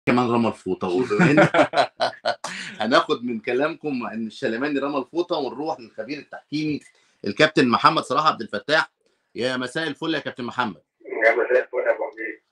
كمان رمى الفوطه وبما ان هناخد من كلامكم ان الشلماني رمى الفوطه ونروح للخبير التحكيمي الكابتن محمد صلاح عبد الفتاح يا مساء الفل يا كابتن محمد يا مساء الفل يا ابو حميد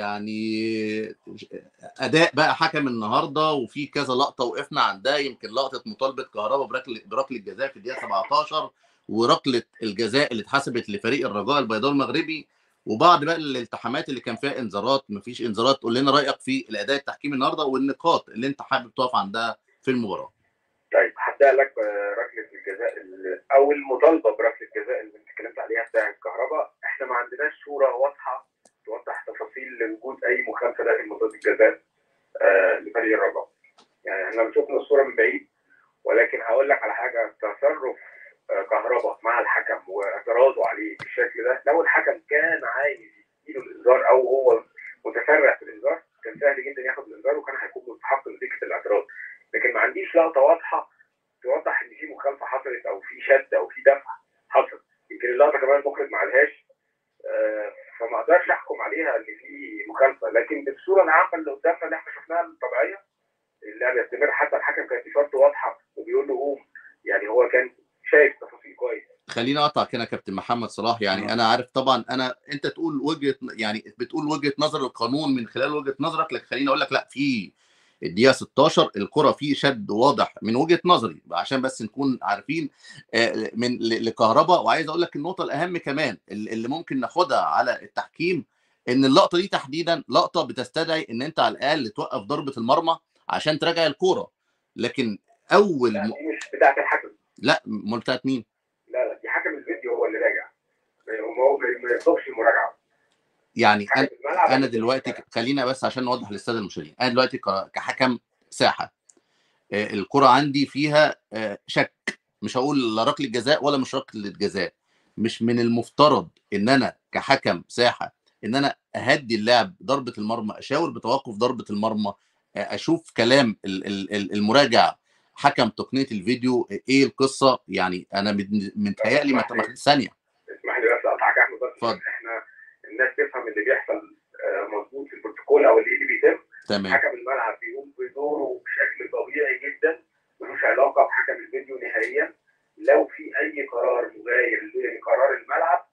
يعني اداء بقى حكم النهارده وفي كذا لقطه وقفنا عندها يمكن لقطه مطالبه كهرباء بركله بركله الجزاء في الدقيقه 17 وركله الجزاء اللي اتحسبت لفريق الرجاء البيضاء المغربي وبعض بقى الالتحامات اللي كان فيها انذارات مفيش انذارات قول لنا رايك في الاداء التحكيمي النهارده والنقاط اللي انت حابب تقف عندها في المباراه طيب هبدا لك بركله الجزاء ال- او المطالبه بركله الجزاء اللي انت اتكلمت عليها بتاع الكهرباء احنا ما عندناش صوره واضحه توضح تفاصيل لوجود اي مخالفه داخل منطقه الجزاء آه لفريق الرجاء يعني احنا شفنا الصوره من بعيد ولكن هقول لك على حاجه تصرف آه كهرباء مع الحكم واعتراضه عليه بالشكل ده لو الحكم كان عايز يديله الانذار او هو متسرع في الانذار كان سهل جدا ياخد الانذار وكان هيكون مستحق نتيجه الاعتراض لكن ما عنديش لقطه واضحه توضح ان في مخالفه حصلت او في شد او في دفع حصل يمكن اللقطه كمان المخرج ما قالهاش آه، فما اقدرش احكم عليها ان في مخالفه لكن بالصوره العامه اللي قدامنا اللي احنا شفناها الطبيعيه اللعب يستمر حتى الحكم كانت اشارته واضحه وبيقول له قوم يعني هو كان شايف تفاصيل كويس خليني اقطع كده كابتن محمد صلاح يعني انا عارف طبعا انا انت تقول وجهه يعني بتقول وجهه نظر القانون من خلال وجهه نظرك لكن خليني اقول لك لا في الدقيقه 16 الكره فيه شد واضح من وجهه نظري عشان بس نكون عارفين آه، من ل- لكهرباء وعايز اقول لك النقطه الاهم كمان اللي اللي ممكن ناخدها على التحكيم ان اللقطه دي تحديدا لقطه بتستدعي ان انت على الاقل توقف ضربه المرمى عشان تراجع الكوره لكن اول لا م... دي مش بتاعت الحكم لا امال بتاعت مين؟ لا لا دي حكم الفيديو هو اللي راجع هو هو ما يطلبش المراجعه يعني حكم انا الملعب انا دلوقتي خلينا بس عشان نوضح للساده المشاهدين انا دلوقتي ك- كحكم ساحه آه، الكره عندي فيها آه، شك مش هقول لا ركله جزاء ولا مش ركله جزاء مش من المفترض ان انا كحكم ساحه ان انا اهدي اللاعب ضربه المرمى اشاور بتوقف ضربه المرمى آه، اشوف كلام ال- ال- ال- المراجع حكم تقنيه الفيديو آه، ايه القصه يعني انا من- متهيألي ما ما خدتش ثانيه اسمح لي بس اقطعك يا احمد بس اتفضل. احنا الناس تفهم اللي بيحصل آه، مظبوط في البروتوكول او اللي اللي بيتم تمام حكم الملعب بيقوم بدوره بشكل طبيعي جدا ملوش علاقه بحكم الفيديو نهائيا لو في اي قرار مغاير لقرار الملعب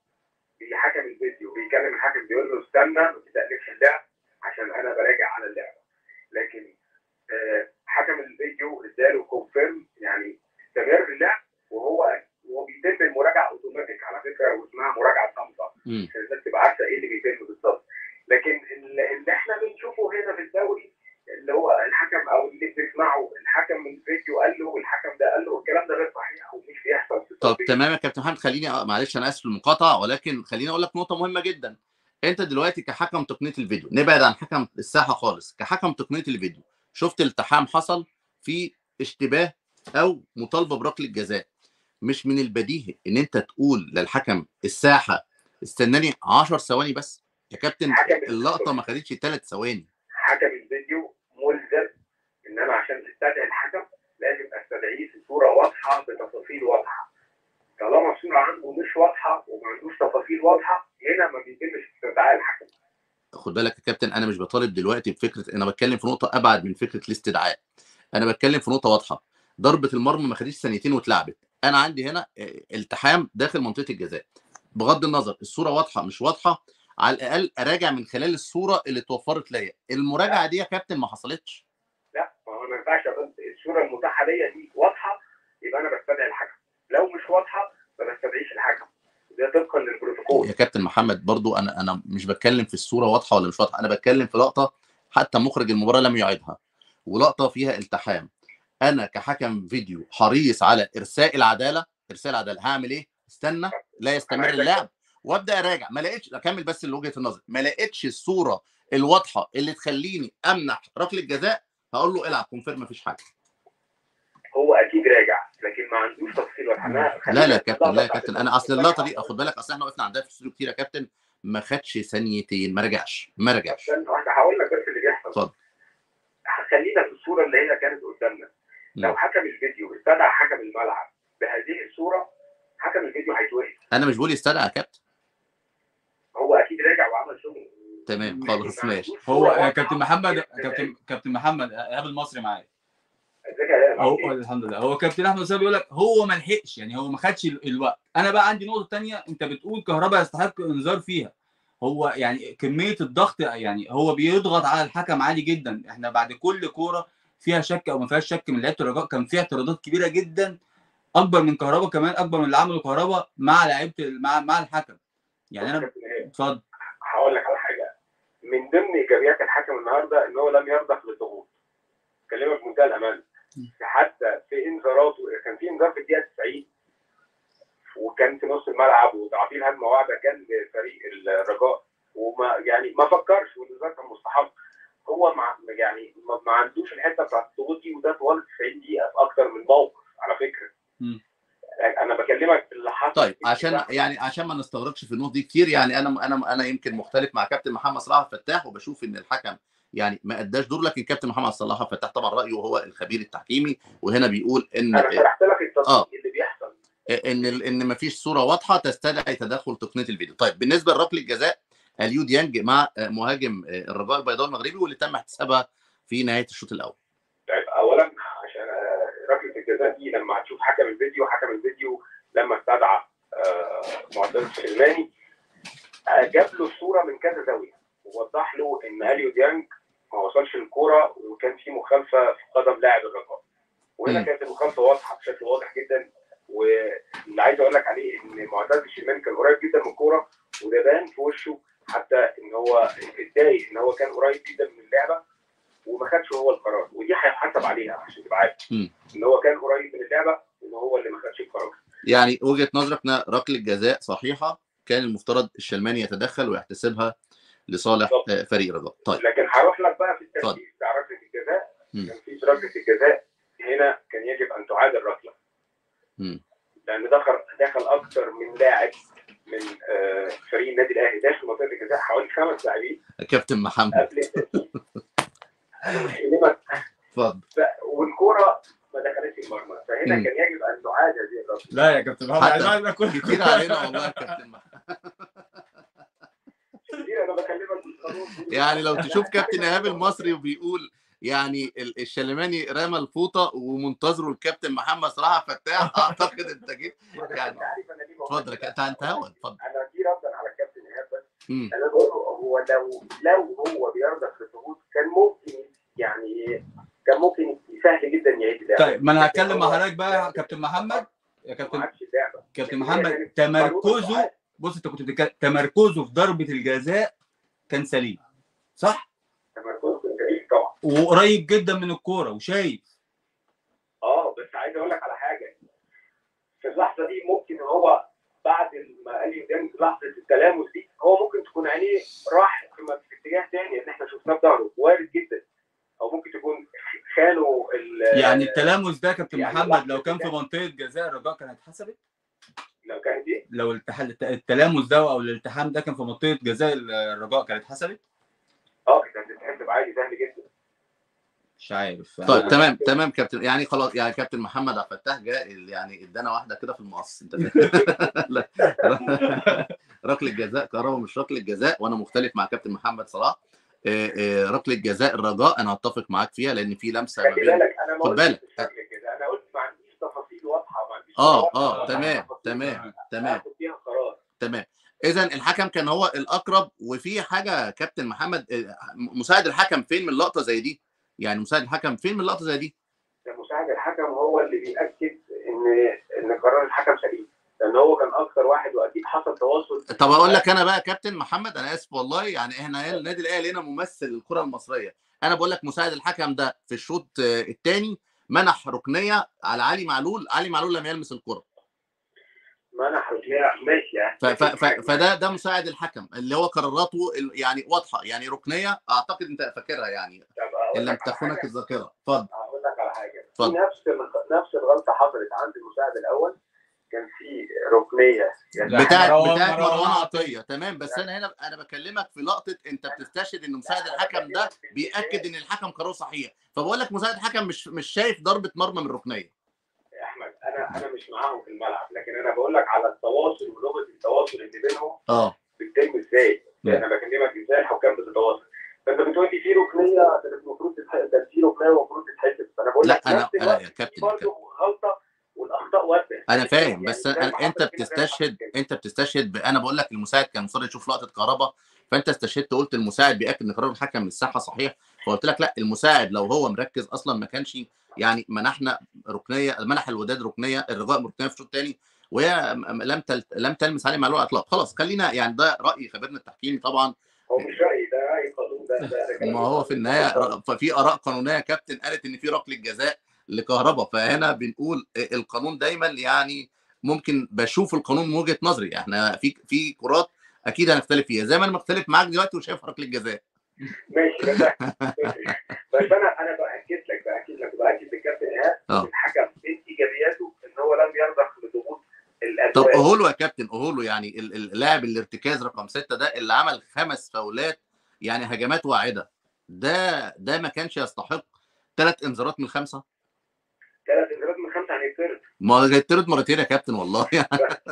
حكم الفيديو بيكلم الحكم بيقول له استنى ما تتقلبش اللعب عشان انا براجع على اللعبه لكن آه، حكم الفيديو اداله كونفيرم يعني استمر اللعب وهو وهو بيتم المراجعه اوتوماتيك على فكره واسمها مراجعه صامته مم. عشان الناس تبقى عارفه ايه اللي بيتم بالظبط لكن ال- اللي احنا بنشوفه هنا في الدوري اللي هو الحكم او اللي بتسمعه الحكم من الفيديو قال له والحكم ده قال له الكلام ده غير صحيح ومش بيحصل في طب التطبيق. تمام يا كابتن محمد خليني معلش انا اسف المقاطعه ولكن خليني اقول لك نقطه مهمه جدا انت دلوقتي كحكم تقنيه الفيديو نبعد عن حكم الساحه خالص كحكم تقنيه الفيديو شفت التحام حصل في اشتباه او مطالبه بركله جزاء مش من البديهي ان انت تقول للحكم الساحه استناني 10 ثواني بس يا كابتن حكم اللقطه ما خدتش ثلاث ثواني حكم الفيديو ملزم ان انا عشان استدعي الحكم لازم استدعيه في صوره واضحه بتفاصيل واضحه طالما الصوره عنده مش واضحه وما عندوش تفاصيل واضحه هنا ما بيتمش استدعاء الحكم خد بالك يا كابتن انا مش بطالب دلوقتي بفكره انا بتكلم في نقطه ابعد من فكره الاستدعاء انا بتكلم في نقطه واضحه ضربه المرمى ما خدتش ثانيتين واتلعبت انا عندي هنا آه، التحام داخل منطقه الجزاء بغض النظر الصوره واضحه مش واضحه على الاقل اراجع من خلال الصوره اللي اتوفرت ليا المراجعه دي يا كابتن ما حصلتش لا ما هو ما ينفعش أقول الصوره المتاحه ليا دي واضحه يبقى انا بستدعي الحكم لو مش واضحه ما بستدعيش الحكم ده طبقا للبروتوكول يا كابتن محمد برضو انا انا مش بتكلم في الصوره واضحه ولا مش واضحه انا بتكلم في لقطه حتى مخرج المباراه لم يعيدها ولقطه فيها التحام انا كحكم فيديو حريص على ارساء العداله ارساء العداله هعمل ايه استنى لا يستمر عايزك- اللعب وابدا اراجع ما لقيتش اكمل بس وجهه النظر ما لقيتش الصوره الواضحه اللي تخليني امنح ركله جزاء هقول له العب كونفيرم مفيش حاجه هو اكيد راجع لكن ما عندوش تفصيل واضحه أنا- لا لا خلينا يا كابتن لا يا نطلع كابتن بعد انا اصل اللقطه دي الفيديو. خد بالك اصل احنا وقفنا عندها في الاستوديو كتير يا كابتن ما خدش ثانيتين ما رجعش ما رجعش استنى واحده هقول لك بس اللي بيحصل اتفضل. خلينا في الصوره اللي هي كانت قدامنا لو نعم. حكم الفيديو استدعى حكم الملعب بهذه الصوره حكم الفيديو هيتوقف انا مش بقول يستدعى يا كابتن هو اكيد راجع وعمل شغل تمام خلاص ماشي هو آه، كابتن محمد كابتن كابتن محمد ايهاب المصري معايا ازيك يا هو هو الحمد لله هو كابتن احمد صلاح بيقول لك هو ما لحقش يعني هو ما خدش ال- الوقت انا بقى عندي نقطه تانية انت بتقول كهربا يستحق انذار فيها هو يعني كميه الضغط يعني هو بيضغط على الحكم عالي جدا احنا بعد كل كوره فيها شك او ما فيهاش شك من لعيبه الرجاء كان فيها اعتراضات كبيره جدا اكبر من كهربا كمان اكبر من اللي عمله كهربا مع لعيبه مع مع الحكم يعني انا اتفضل هقول لك على حاجه من ضمن ايجابيات الحكم النهارده ان هو لم يرضخ للضغوط كلمك بمنتهى الامان حتى في انذاراته كان في انذار في الدقيقه 90 وكان في نص الملعب وتعطيل هجمه واحده كان لفريق الرجاء وما يعني ما فكرش والانذار كان مستحق هو مع يعني ما, ما عندوش الحته بتاعت الضغوط دي وده طوال 90 دقيقه في اكتر من موقف على فكره مم. انا بكلمك في اللي حصل طيب عشان يعني عشان ما نستغرقش في النقط دي كتير يعني انا انا انا يمكن مختلف مع كابتن محمد صلاح الفتاح وبشوف ان الحكم يعني ما اداش دور لكن كابتن محمد صلاح الفتاح طبعا رايه هو الخبير التحكيمي وهنا بيقول ان انا شرحت لك التطبيق آه. اللي بيحصل ان ال- ان ما فيش صوره واضحه تستدعي تدخل تقنيه الفيديو طيب بالنسبه لركله الجزاء اليو ديانج مع مهاجم الرجاء البيضاء المغربي واللي تم احتسابها في نهايه الشوط الاول طيب اولا عشان آه، ركله الجزاء دي لما هتشوف حكم الفيديو حكم الفيديو لما استدعى آه، معتز السلماني آه، جاب له الصوره من كذا زاويه ووضح له ان اليو ديانج ما وصلش الكوره وكان في مخالفه في قدم لاعب الرجاء وهنا مم. كانت المخالفه واضحه بشكل واضح جدا واللي عايز اقول لك عليه ان معتز الشلماني كان قريب جدا من الكوره وده بان في وشه حتى ان هو اتضايق ان هو كان قريب جدا من اللعبه وما خدش هو القرار ودي هيحاسب عليها عشان تبقى عارف مم. ان هو كان قريب من اللعبه وان هو اللي ما خدش القرار يعني وجهه نظرك ان ركله جزاء صحيحه كان المفترض الشلماني يتدخل ويحتسبها لصالح بالظبط. آه، فريق الرجاء طيب لكن هروح لك بقى في اتفضل. الترتيب بتاع ركله الجزاء مم. كان في ركله الجزاء هنا كان يجب ان تعاد الركله مم. لان دخل دخل اكثر من لاعب من آه، فريق النادي الاهلي داخل منطقه الجزاء حوالي خمس لاعبين كابتن محمد قبل التسديد أنا بكلمك اتفضل ف- والكوره ما دخلتش المرمى فهنا مم. كان يجب ان تعاد هذه الركله لا يا كابتن محمد حتى عايز أعرف كل كتير علينا والله يا كابتن محمد كتير انا بكلمك بالقانون يعني لو تشوف كابتن ايهاب المصري وبيقول يعني ال- الشلماني رمى الفوطه ومنتظره الكابتن محمد صلاح فتاح اعتقد انت جيت يعني أنت عارف أنا ليه بقول اتفضل لك يا كابتن انت هوا اتفضل انا دي ردا على الكابتن ايهاب بس مم. انا بقول له هو لو لو هو بيرضى في الضغوط كان ممكن يعني كان ممكن سهل جدا يعيد اللعبه طيب ما انا لكن هتكلم مع هو- حضرتك بقى يا كابتن محمد يا ما كابتن عادش اللعبه كابتن لكن هي محمد كانت تمركزه قانون بص انت كنت بتتكلم تمركزه في ضربه الجزاء كان سليم صح تمركز كان جميل طبعا وقريب جدا من الكوره وشايف اه بس عايز اقول لك على حاجه في اللحظه دي ممكن هو بعد ما قال لي قدام لحظه التلامس دي هو ممكن تكون عينيه راح في م- في اتجاه تاني ان احنا شفناه في ظهره وارد جدا او ممكن تكون خانوا ال- يعني التلامس ده كابتن يعني محمد لحظة لو كان في كده. منطقه جزاء الرجاء كانت اتحسبت لو كانت دي لو التح... التلامس ده او الالتحام ده كان في منطقه جزاء الرجاء كانت اتحسبت اه كانت تتحسب عادي سهل جدا مش عارف طيب تمام تمام كابتن يعني خلاص يعني كابتن محمد عبد الفتاح جاء يعني ادانا واحده كده في المقص انت لا. ركله جزاء كهربا مش ركله جزاء وانا مختلف مع كابتن محمد صلاح آه، آه، ركله جزاء الرجاء انا هتفق معاك فيها لان في لمسه ما خلي بين بالك انا ما خد قلتش بالك. بالشكل كده انا قلت ما عنديش تفاصيل واضحه ما عنديش اه صورة اه واضحة، تمام تفاصيل تمام تمام آخد فيها قرار تمام اذا الحكم كان هو الاقرب وفي حاجه كابتن محمد آه، مساعد الحكم فين من لقطه زي دي يعني مساعد الحكم فين من لقطه زي دي مساعد الحكم هو اللي بيأكد ان ان قرار الحكم سليم لان هو كان اكثر واحد واكيد حصل تواصل طب اقول لك انا بقى كابتن محمد انا اسف والله يعني احنا هنا النادي الاهلي هنا ممثل الكره المصريه انا بقول لك مساعد الحكم ده في الشوط الثاني منح ركنيه على علي معلول علي معلول لم يلمس الكره منح ركنيه ماشي يعني ف- ف- ف- فده ده مساعد الحكم اللي هو قراراته ال- يعني واضحه يعني ركنيه اعتقد انت فاكرها يعني طب أقول ان لم لك على تخونك حاجة. الذاكره اتفضل هقول لك على حاجه في اتفضل. نفس الغ- نفس الغلطه حصلت عند المساعد الاول كان في ركنيه يعني لا، بتاعت مروان- بتاعت مروان مروان عطية. عطيه تمام بس انا هنا انا بكلمك في لقطه انت بتستشهد ان مساعد الحكم ده بياكد ان الحكم قراره صحيح فبقول لك مساعد الحكم مش مش شايف ضربه مرمى من ركنيه يا احمد انا انا مش معاهم في الملعب لكن انا بقول لك على التواصل ولغه التواصل اللي بينهم اه بتتم ازاي يعني انا بكلمك ازاي الحكام بتتواصل فانت بتقول لي في ركنيه كانت المفروض تتحسب ده في ركنيه المفروض تتحسب فانا بقول لا لك في انا نفس انا الوقت يا في كابتن برضه غلطه والاخطاء واسعه انا فاهم بس يعني زي أنا ما انت حصل كده زي ما حصل بتستشهد كده. انت بتستشهد ب... انا بقول لك المساعد كان مصر يشوف لقطه كهرباء فانت استشهدت قلت المساعد بياكد ان قرار الحكم من الساحه صحيح فقلت لك لا المساعد لو هو مركز اصلا ما كانش يعني منحنا ركنيه منح الوداد ركنيه الرجاء ركنيه في الشوط الثاني وهي م- لم تل... لم تلمس عليه معلول على الاطلاق خلاص خلينا يعني ده راي خبيرنا التحكيمي طبعا هو مش رايي ده راي قانون ده ده, ده كلام ما هو في النهايه ر- ففي اراء قانونيه يا كابتن قالت ان في ركله جزاء لكهرباء فهنا بنقول القانون دايما يعني ممكن بشوف القانون من وجهه نظري احنا في في كرات اكيد هنختلف فيها زي ما انا مختلف معاك دلوقتي وشايف ركله جزاء ماشي بس بس انا انا باكد لك باكد لك باكد للكابتن ايهاب اه. إن الحكم من ايجابياته ان هو لم يرضخ لضغوط طب الاسباب اهولو يا كابتن اهولو يعني ال- ال- اللاعب الارتكاز رقم ستة ده اللي عمل خمس فاولات يعني هجمات واعده ده ده ما كانش يستحق ثلاث انذارات من خمسه ثلاث انذارات من خمسه هنتطرد ما هو هيطرد مرتين يا كابتن والله يعني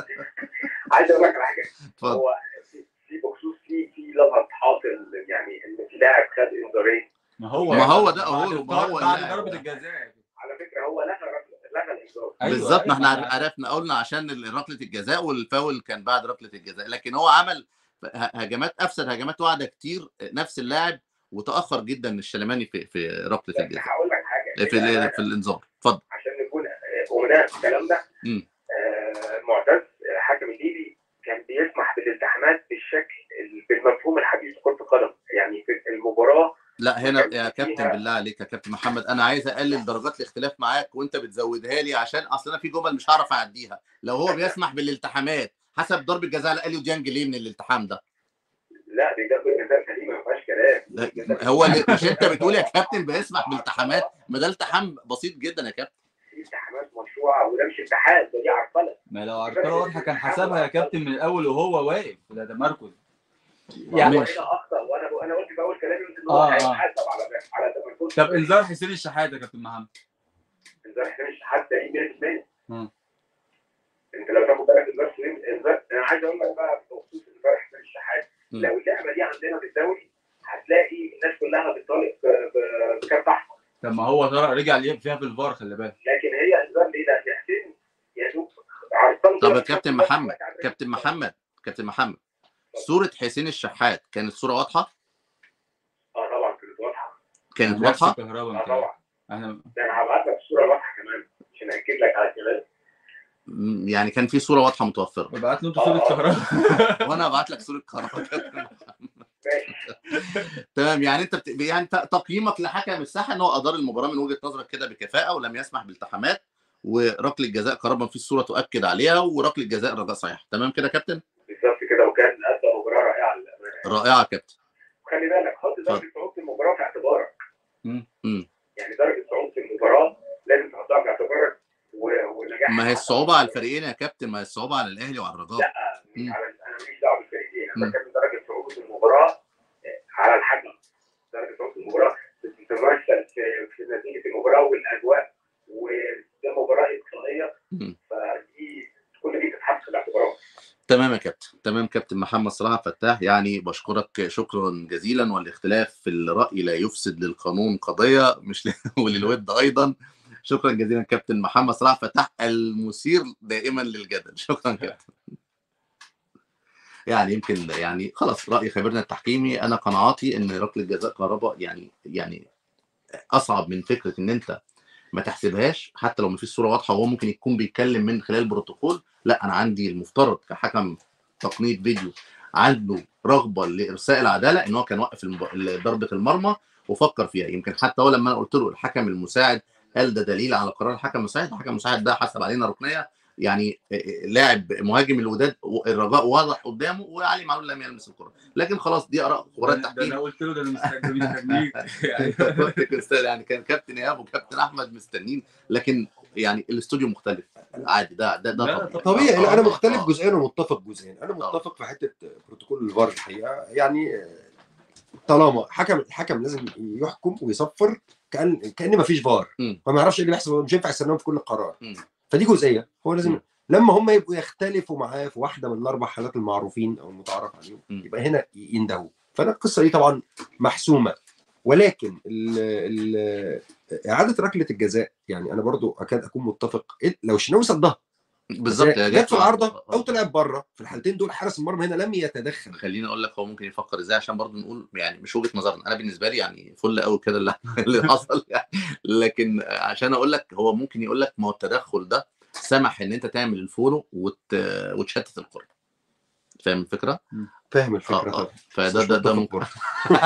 عايز اقول لك على حاجه اتفضل هو في في بخصوص في في لغط حاصل يعني ان في لاعب خد انذارين ما هو ما هو ده بعد أهو، ما هو الضرب- بعد اللاعب. ضربه الجزاء على فكره هو لغى ركلة- لغى الانذار أيوة، بالظبط ما احنا أيوة. عرفنا قلنا عشان ال- ركله الجزاء والفاول كان بعد ركله الجزاء لكن هو عمل ه- هجمات افسد هجمات واعده كتير نفس اللاعب وتاخر جدا الشلماني في في ركله بس الجزاء هقول لك حاجه في ال- في الانذار اتفضل عشان نكون آه، امناء في الكلام ده مم. آه، معتز آه، حكم الليبي كان بيسمح بالالتحامات بالشكل ال- بالمفهوم الحديث في كره القدم يعني في المباراه لا هنا كان يا كابتن فيها- بالله عليك يا كابتن محمد انا عايز اقلل درجات الاختلاف معاك وانت بتزودها لي عشان اصل انا في جمل مش هعرف اعديها لو هو بيسمح بالالتحامات حسب ضرب الجزاء على اليو ديانج ليه من الالتحام ده لا دي ضربه جزاء سليمه ما فيهاش كلام هو اللي مش انت بتقول يا كابتن بيسمح بالالتحامات ما ده التحام بسيط جدا يا كابتن في التحامات مشروعه وده مش اتحاد ده دي عرقله ما لو عرقله واضحه كان حسبها يا كابتن من الاول وهو واقف ده تمركز يعني هو ماشي. هنا اخطا وانا انا قلت في اول كلامي قلت ان آه، هو آه. هيتحاسب على على تمركز طب انذار حسين الشحات يا كابتن محمد انذار حسين الشحات ده 100% مم. انت لو تاخد بالك انذار حسين انذار انا عايز اقول لك بقى بخصوص انذار حسين الشحات مم. لو اللعبه دي عندنا في الدوري هتلاقي الناس كلها بتطالب ب- ب- بكارت احمر طب ما هو طلع رجع ليه فيها في الفار خلي بالك لكن هي انذار ليه ده حسين يا دوب عرضان طب كده يا كابتن بس محمد بس كابتن محمد كابتن محمد صورة حسين الشحات كانت صورة واضحة اه طبعا كانت واضحه كانت نفس واضحة الكهرباء اه بتاعه. طبعا احنا ده انا هبعت لك الصوره واضحه كمان عشان اكد لك على الكلام م- يعني كان في صورة واضحة متوفرة ببعت له انت صوره كهرباء وانا هبعت لك صورة كهرباء كابتن محمد. ماشي تمام يعني انت بت... يعني ت- تقييمك لحكم الساحة ان هو ادار المباراة من وجهة نظرك كده بكفاءة ولم يسمح بالتحامات وركلة جزاء كهرباء في الصورة تؤكد عليها وركلة جزاء الرجاء صحيح تمام كده يا كابتن بالظبط كده وكان ادى مباراه رائعه للأمانة. رائعة يا كابتن وخلي بالك حط درجه صعوبه المباراه في اعتبارك مم. مم. يعني درجه صعوبه المباراه لازم تحطها في اعتبارك و- ونجاح ما هي الصعوبة على الفريقين يا كابتن ما هي الصعوبة على الاهلي وعلى الرجاء لا مش مم. على انا ماليش دعوه بالفريقين مم. انا بتكلم درجه صعوبه المباراه على الحكم درجه صعوبه المباراه بتتمثل في في نتيجه المباراه والاجواء وده مباراه اقصائيه مم. فدي كل دي تتحط في الاعتبارات تمام يا كابتن تمام كابتن محمد صلاح فتاح يعني بشكرك شكرا جزيلا والاختلاف في الرأي لا يفسد للقانون قضية مش ل... وللود أيضا شكرا جزيلا كابتن محمد صلاح فتاح المثير دائما للجدل شكرا كابتن يعني يمكن يعني خلاص رأي خبيرنا التحكيمي أنا قناعاتي إن ركلة جزاء كهرباء يعني يعني أصعب من فكرة إن أنت ما تحسبهاش حتى لو ما فيش صورة واضحة وهو ممكن يكون بيتكلم من خلال بروتوكول لا انا عندي المفترض كحكم تقنيه فيديو عنده رغبه لارساء العداله ان هو كان وقف المب... ضربه المرمى وفكر فيها يمكن حتى هو لما انا قلت له الحكم المساعد قال ده دليل على قرار الحكم المساعد الحكم المساعد ده حسب علينا ركنيه يعني لاعب مهاجم الوداد الرجاء واضح قدامه وعلي معلول لم يلمس الكره لكن خلاص دي اراء خبراء ده التحكيم انا قلت له ده انا مستني مستنيك يعني كنت أستاذ يعني كان كابتن ايهاب وكابتن احمد مستنين لكن يعني الاستوديو مختلف عادي ده ده ده لا، طبيعي طبيعي لا انا آه، مختلف آه. جزئيا ومتفق جزئيا انا متفق في حته بروتوكول الفار الحقيقه يعني آه، طالما حكم الحكم لازم يحكم ويصفر كان كان ما فيش فار مم. فما يعرفش ايه اللي بيحصل هو مش هينفع يستناهم في كل قرار مم. فدي جزئيه هو لازم مم. لما هم يبقوا يختلفوا معاه في واحده من الاربع حالات المعروفين او المتعارف عليهم م. يبقى هنا يندهوا فانا القصه دي طبعا محسومه ولكن ال ال اعاده ركله الجزاء يعني انا برضو اكاد اكون متفق إيه- لو الشناوي صدها بالظبط جت في العارضه آه. او طلعت بره في الحالتين دول حارس المرمى هنا لم يتدخل خليني اقول لك هو ممكن يفكر ازاي عشان برضه نقول يعني مش وجهه نظرنا انا بالنسبه لي يعني فل قوي كده اللي, اللي حصل يعني لكن عشان اقول لك هو ممكن يقول لك ما هو التدخل ده سمح ان انت تعمل الفولو وت... وتشتت الكره فاهم الفكره؟ فاهم اه الفكره اه طبعا فده مش ده ده متفق ممكن برضه.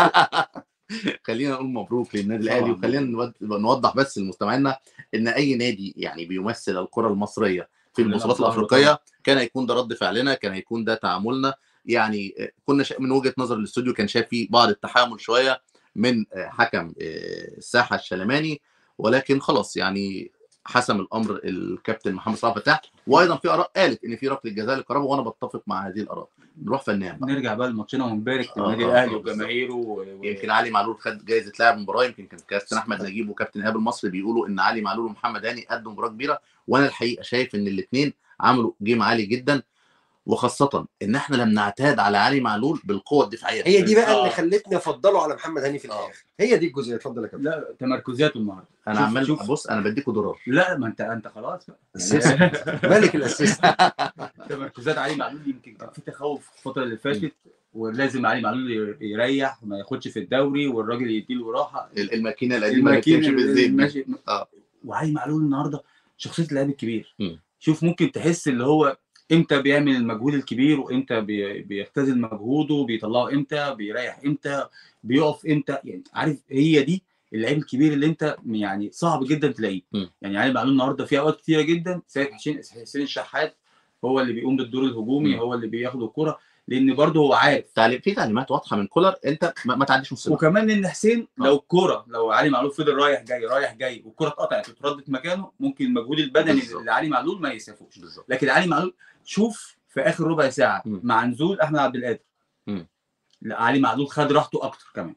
خلينا نقول مبروك للنادي الاهلي طبعاً. وخلينا نود- نوضح بس لمستمعينا ان اي نادي يعني بيمثل الكره المصريه في كلنا البطولات في ظهره الافريقيه كان هيكون ده رد فعلنا كان هيكون ده تعاملنا يعني آه، كنا شا... من وجهه نظر الاستوديو كان شايف فيه بعض التحامل شويه من آه، حكم آه، الساحه الشلماني ولكن خلاص يعني حسم الامر الكابتن محمد صلاح فتاح وايضا في اراء قالت ان في ركله جزاء للكهرباء وانا بتفق مع هذه الاراء نروح فنان بقى نرجع بقى لماتشنا ونبارك آه، للنادي آه، الاهلي آه، وجماهيره و- و- يمكن علي معلول خد جائزه لاعب المباراه يمكن كان كابتن احمد نجيب وكابتن ايهاب المصري بيقولوا ان علي معلول ومحمد هاني قدموا مباراه كبيره وانا الحقيقه شايف ان الاثنين عملوا جيم عالي جدا وخاصه ان احنا لم نعتاد على علي معلول بالقوه الدفاعيه هي دي بقى آه. اللي خلتني افضله على محمد هاني في آه. الاخر هي دي الجزئيه اتفضل يا كابتن لا تمركزاته النهارده انا شوف- عمال شوف. بص انا بديكوا دولار لا ما انت انت خلاص بقى أسيست. ملك الاسيست تمركزات علي معلول يمكن كان في تخوف الفتره اللي فاتت ولازم علي معلول يريح وما ياخدش في الدوري والراجل يديله راحه ال- الماكينه القديمه اللي الماكين بتمشي بالزيت دي. ماشي آه. وعلي معلول النهارده شخصيه اللاعب الكبير مم. شوف ممكن تحس اللي هو امتى بيعمل المجهود الكبير وامتى بي- بيختزل مجهوده بيطلعه امتى بيريح امتى بيقف امتى يعني عارف هي دي اللعيب الكبير اللي انت يعني صعب جدا تلاقيه مم. يعني علي معلول النهارده في اوقات كتيره جدا سيد حسين حسين الشحات هو اللي بيقوم بالدور الهجومي مم. هو اللي بياخد الكره لان برضه هو عارف تعليم في تعليمات واضحه من كولر انت ما, ما تعديش نص الملعب. وكمان ان حسين آه. لو الكوره لو علي معلول فضل رايح جاي رايح جاي والكوره اتقطعت واتردت مكانه ممكن المجهود البدني بالظبط. اللي علي معلول ما يسعفوش بالظبط لكن علي معلول شوف في اخر ربع ساعه مم. مع نزول احمد عبد القادر مم. لا علي معلول خد راحته اكتر كمان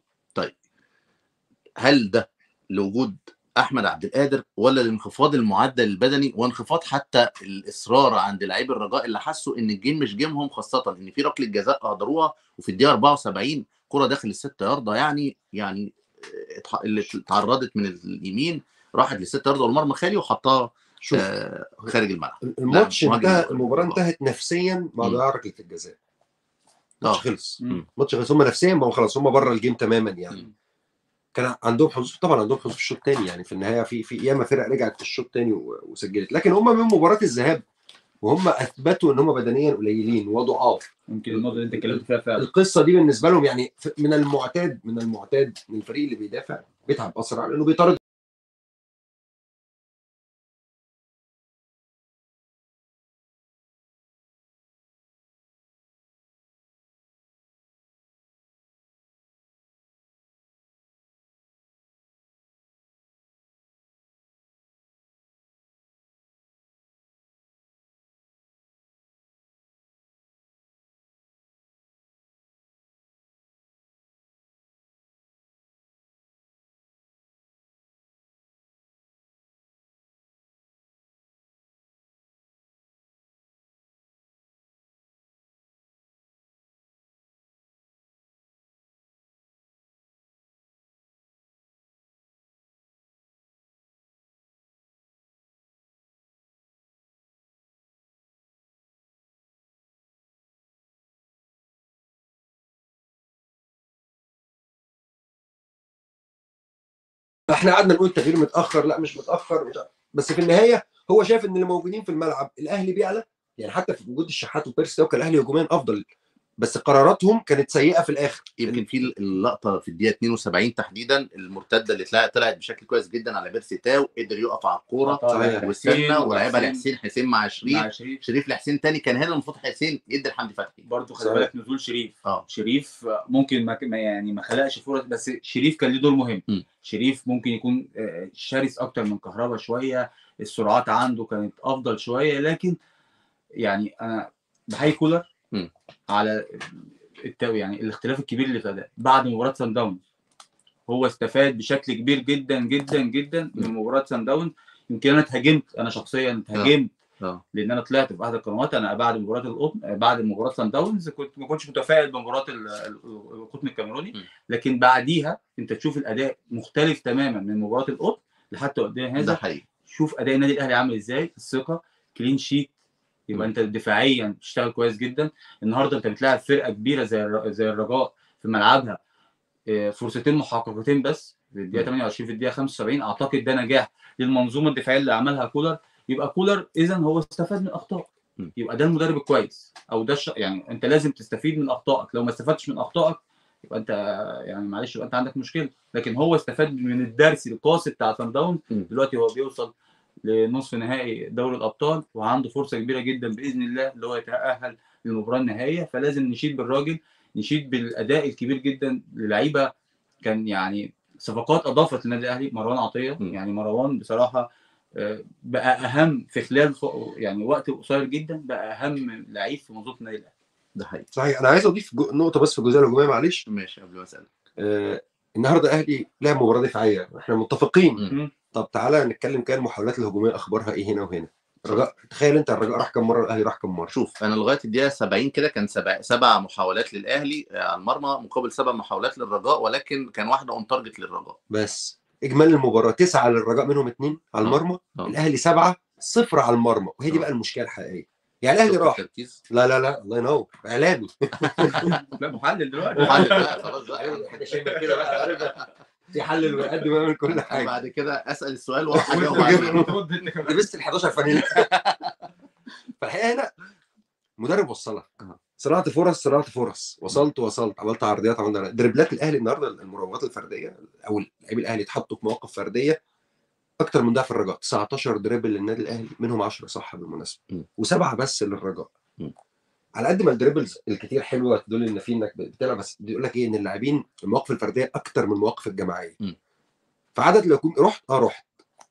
هل ده لوجود احمد عبد القادر ولا لانخفاض المعدل البدني وانخفاض حتى الاصرار عند لعيب الرجاء اللي حسوا ان الجيم مش جيمهم خاصه ان في ركله جزاء اهدروها وفي الدقيقه 74 كره داخل الست يارده يعني يعني اتح- اللي اتعرضت من اليمين راحت للست يارده والمرمى خالي وحطها شوف آه، خارج الملعب الماتش لا، مهاجم انتهى الكرة. المباراه آه. انتهت نفسيا مع مم. ضياع ركله الجزاء آه. الماتش خلص مم. الماتش خلص هم نفسيا ما هو خلاص هم بره الجيم تماما يعني مم. كان عندهم حظوظ طبعا عندهم حظوظ في الشوط الثاني يعني في النهايه في في ياما فرق رجعت في الشوط الثاني وسجلت لكن هم من مباراه الذهاب وهم اثبتوا ان هم بدنيا قليلين وضعاف يمكن النقطه اللي انت اتكلمت فيها فعلا القصه دي بالنسبه لهم يعني ف- من المعتاد من المعتاد من الفريق اللي بيدافع بيتعب اسرع لانه بيطارد احنا قعدنا نقول التغيير متاخر لا مش متاخر مش بس في النهايه هو شايف ان اللي موجودين في الملعب الاهلي بيعلى يعني حتى في وجود الشحات وبيرس ده كان الاهلي هجوميا افضل بس قراراتهم كانت سيئه في الاخر يمكن في اللقطه في الدقيقه 72 تحديدا المرتده اللي طلعت طلعت بشكل كويس جدا على بيرسي تاو قدر يقف على الكوره صحيح. واستنى ولعبها لحسين حسين مع شريف مع شريف شريف لحسين تاني كان هنا المفروض حسين يدي لحمدي فتحي برضه خلي صحيح. بالك نزول شريف اه شريف ممكن ما ما يعني ما خلقش فرص بس شريف كان ليه دور مهم م. شريف ممكن يكون آه، شرس اكتر من كهربا شويه السرعات عنده كانت افضل شويه لكن يعني انا بحيي كولر م. على التو يعني الاختلاف الكبير اللي في الاداء بعد مباراه سان داونز هو استفاد بشكل كبير جدا جدا جدا من مباراه سان داونز يمكن انا اتهاجمت انا شخصيا اتهاجمت اه لان انا طلعت في احد القنوات انا بعد مباراه القطن بعد مباراه سان داونز كنت ما كنتش متفائل بمباراه ال- ال- القطن الكاميروني م. لكن بعديها انت تشوف الاداء مختلف تماما من مباراه القطن لحتى وقتنا ده هذا حقيقي شوف اداء النادي الاهلي عامل ازاي الثقه كلين شيت يبقى م. انت دفاعيا بتشتغل كويس جدا النهارده انت بتلاعب فرقه كبيره زي الر- زي الرجاء في ملعبها آه، فرصتين محققتين بس في الدقيقه م. 28 في الدقيقه 75 اعتقد ده نجاح للمنظومه الدفاعيه اللي عملها كولر يبقى كولر اذا هو استفاد من اخطائه م. يبقى ده المدرب الكويس او ده الش... يعني انت لازم تستفيد من اخطائك لو ما استفدتش من اخطائك يبقى انت يعني معلش يبقى انت عندك مشكله لكن هو استفاد من الدرس القاسي بتاع سان داون م. دلوقتي هو بيوصل لنصف نهائي دوري الابطال وعنده فرصه كبيره جدا باذن الله اللي هو يتاهل للمباراه النهائيه فلازم نشيد بالراجل نشيد بالاداء الكبير جدا للعيبه كان يعني صفقات اضافت للنادي الاهلي مروان عطيه م. يعني مروان بصراحه آه، بقى اهم في خلال ف- يعني وقت قصير جدا بقى اهم لعيب في منظومه النادي الاهلي ده حقيقي صحيح انا عايز اضيف جو- نقطه بس في الجزئيه الهجوميه معلش ماشي قبل ما اسالك آه النهارده اهلي لعب مباراه دفاعيه احنا متفقين م. طب تعالى نتكلم كده المحاولات الهجوميه اخبارها ايه هنا وهنا الرجاء تخيل انت الرجاء راح كم مره الاهلي راح كم مره شوف انا لغايه الدقيقه 70 كده كان سبع سبع محاولات للاهلي على المرمى مقابل سبع محاولات للرجاء ولكن كان واحده اون تارجت للرجاء بس اجمالي المباراه تسعه للرجاء منهم اثنين على آه. المرمى آه. الاهلي سبعه صفر على المرمى وهي دي آه. بقى المشكله الحقيقيه يعني الاهلي شفت راح التركيز لا لا لا الله ينور اعلامي لا محلل دلوقتي محلل بقى خلاص بقى حاجه شايفه كده بقى عارف يحلل ويقدم ويعمل كل حاجه بعد كده اسال السؤال واروح اجاوب وانت عليه المفروض انت كمان لبست ال 11 فانيلا فالحقيقه هنا مدرب وصلك آه. صنعت فرص صنعت فرص وصلت وصلت عملت عرضيات عملت دربلات الاهلي النهارده المراوغات الفرديه او لعيب الاهلي اتحطوا في مواقف فرديه اكتر من ضعف الرجاء 19 دريبل للنادي الاهلي منهم 10 صح بالمناسبه م. وسبعه بس للرجاء م. على قد ما الدريبلز الكتير حلوه تدل ان في انك بتلعب بس بيقول لك ايه ان اللاعبين المواقف الفرديه اكتر من المواقف الجماعيه م. فعدد لو كنت رحت اه رحت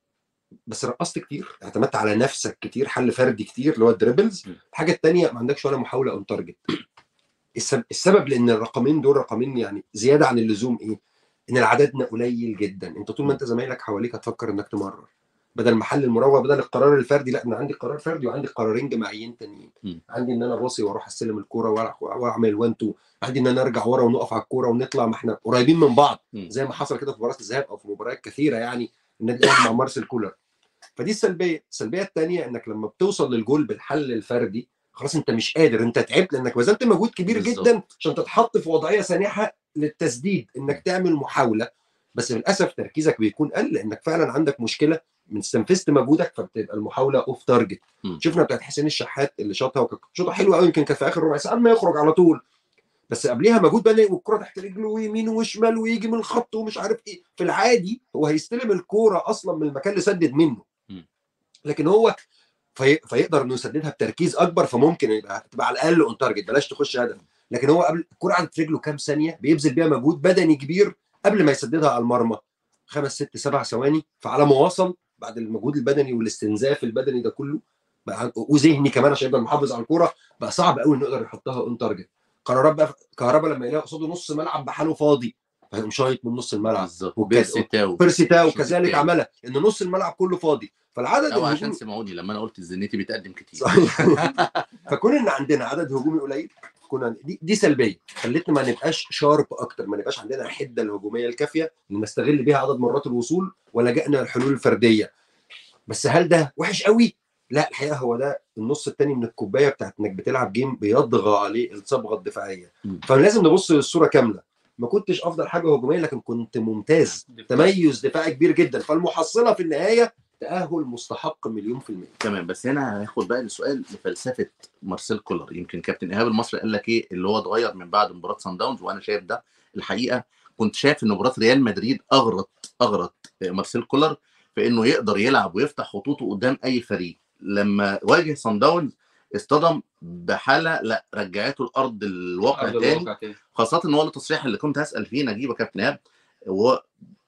بس رقصت كتير اعتمدت على نفسك كتير حل فردي كتير اللي هو الدريبلز م. الحاجه الثانيه ما عندكش ولا محاوله اون تارجت السبب, السبب لان الرقمين دول رقمين يعني زياده عن اللزوم ايه ان عددنا قليل جدا انت طول ما انت زمايلك حواليك هتفكر انك تمرر بدل محل المراوغه بدل القرار الفردي لا انا عندي قرار فردي وعندي قرارين جماعيين تانيين م. عندي ان انا باصي واروح استلم الكوره وألع- واعمل 1 2 عندي ان انا ارجع ورا ونقف على الكوره ونطلع ما احنا قريبين من بعض م. زي ما حصل كده في مباراه الذهاب او في مباريات كثيره يعني النادي الاهلي مع مارسيل كولر فدي السلبيه السلبيه الثانيه انك لما بتوصل للجول بالحل الفردي خلاص انت مش قادر انت تعبت لانك بذلت مجهود كبير بالظبط. جدا عشان تتحط في وضعيه سانحه للتسديد انك تعمل محاوله بس للاسف تركيزك بيكون قل لانك فعلا عندك مشكله من استنفذت مجهودك فبتبقى المحاوله اوف تارجت م. شفنا بتاعت حسين الشحات اللي شاطها وكانت شوطه حلوه قوي يمكن كانت في اخر ربع ساعه ما يخرج على طول بس قبليها مجهود بدني والكره تحت رجله ويمين وشمال ويجي من الخط ومش عارف ايه في العادي هو هيستلم الكوره اصلا من المكان اللي سدد منه م. لكن هو في... فيقدر انه يسددها بتركيز اكبر فممكن يبقى تبقى على الاقل اون تارجت بلاش تخش هدف لكن هو قبل الكوره قعدت في رجله كام ثانيه بيبذل بيها مجهود بدني كبير قبل ما يسددها على المرمى خمس ست سبع ثواني فعلى ما وصل بعد المجهود البدني والاستنزاف البدني ده كله بقى وذهني كمان عشان يفضل محافظ على الكوره بقى صعب قوي انه يقدر يحطها اون تارجت قرارات بقى كهربا لما يلاقي قصاده نص ملعب بحاله فاضي فيقوم شايط من نص الملعب بالظبط وكده. بيرسي تاو بيرسي تاو الشوط كذلك التاني. عملها ان نص الملعب كله فاضي فالعدد او عشان الهجومي سمعوني لما انا قلت الزنيتي بيتقدم كتير صحيح. فكون ان عندنا عدد هجومي قليل كنا دي, دي سلبيه خلتنا ما نبقاش شارب اكتر ما نبقاش عندنا الحده الهجوميه الكافيه ان نستغل بيها عدد مرات الوصول ولجأنا للحلول الفرديه بس هل ده وحش قوي لا الحقيقه هو ده النص الثاني من الكوبايه بتاعت انك بتلعب جيم بيطغى عليه الصبغه الدفاعيه مم. فلازم نبص للصوره كامله ما كنتش افضل حاجه هجوميه لكن كنت ممتاز تميز دفاعي كبير جدا فالمحصله في النهايه تاهل مستحق مليون في المية تمام بس هنا هاخد بقى السؤال لفلسفه مارسيل كولر يمكن كابتن ايهاب المصري قال لك ايه اللي هو اتغير من بعد مباراه سان داونز وانا شايف ده الحقيقه كنت شايف ان مباراه ريال مدريد اغرت اغرت مارسيل كولر في انه يقدر يلعب ويفتح خطوطه قدام اي فريق لما واجه سان داونز اصطدم بحاله لا رجعته الارض الواقع أرض تاني الواقع تاني. خاصه ان هو التصريح اللي كنت هسال فيه نجيب يا كابتن ايهاب هو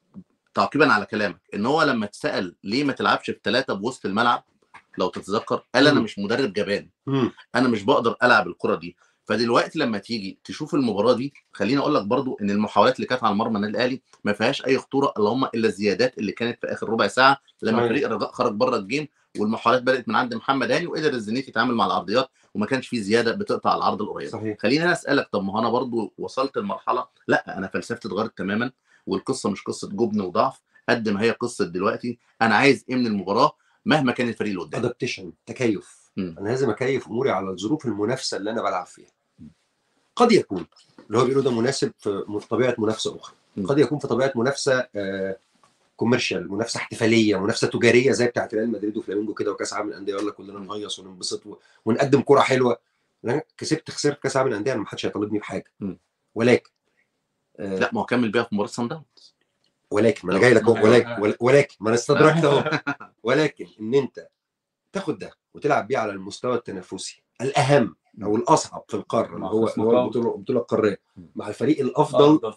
تعقيبا على كلامك ان هو لما اتسال ليه ما تلعبش في ثلاثه بوسط الملعب لو تتذكر قال انا مم. مش مدرب جبان انا مش بقدر العب الكره دي فدلوقتي لما تيجي تشوف المباراه دي خليني اقول لك برضو ان المحاولات اللي كانت على مرمى النادي الاهلي ما فيهاش اي خطوره اللهم الا الزيادات اللي كانت في اخر ربع ساعه لما صحيح. فريق الرجاء خرج بره الجيم والمحاولات بدات من عند محمد هاني وقدر الزنيت يتعامل مع العرضيات وما كانش في زياده بتقطع العرض القريب صحيح خليني انا اسالك طب ما هو انا برضو وصلت لمرحله لا انا فلسفتي اتغيرت تماما والقصه مش قصه جبن وضعف قد ما هي قصه دلوقتي انا عايز ايه من المباراه مهما كان الفريق اللي قدامي ادابتيشن تكيف مم. انا لازم اكيف اموري على الظروف المنافسه اللي انا بلعب فيها قد يكون اللي هو بيقولوا ده مناسب في طبيعه منافسه اخرى مم. قد يكون في طبيعه منافسه كوميرشال منافسه احتفاليه منافسه تجاريه زي بتاعت ريال مدريد وفلامينجو كده وكاس عالم الانديه يلا كلنا نهيص وننبسط و- ونقدم كره حلوه انا كسبت خسرت كاس عالم الانديه أنا ما حدش هيطالبني بحاجه مم. ولكن آه، لا ما هو كمل بيها في مباراه صن داونز ولكن ما انا جاي لك أهو، أيوة. ولكن ولكن ما انا استدركت اهو ولكن ان انت تاخد ده وتلعب بيه على المستوى التنافسي الاهم او الاصعب في القاره اللي مع هو خصم اللي هو قوي. البطوله البطوله القاريه م. مع الفريق الافضل أفضل.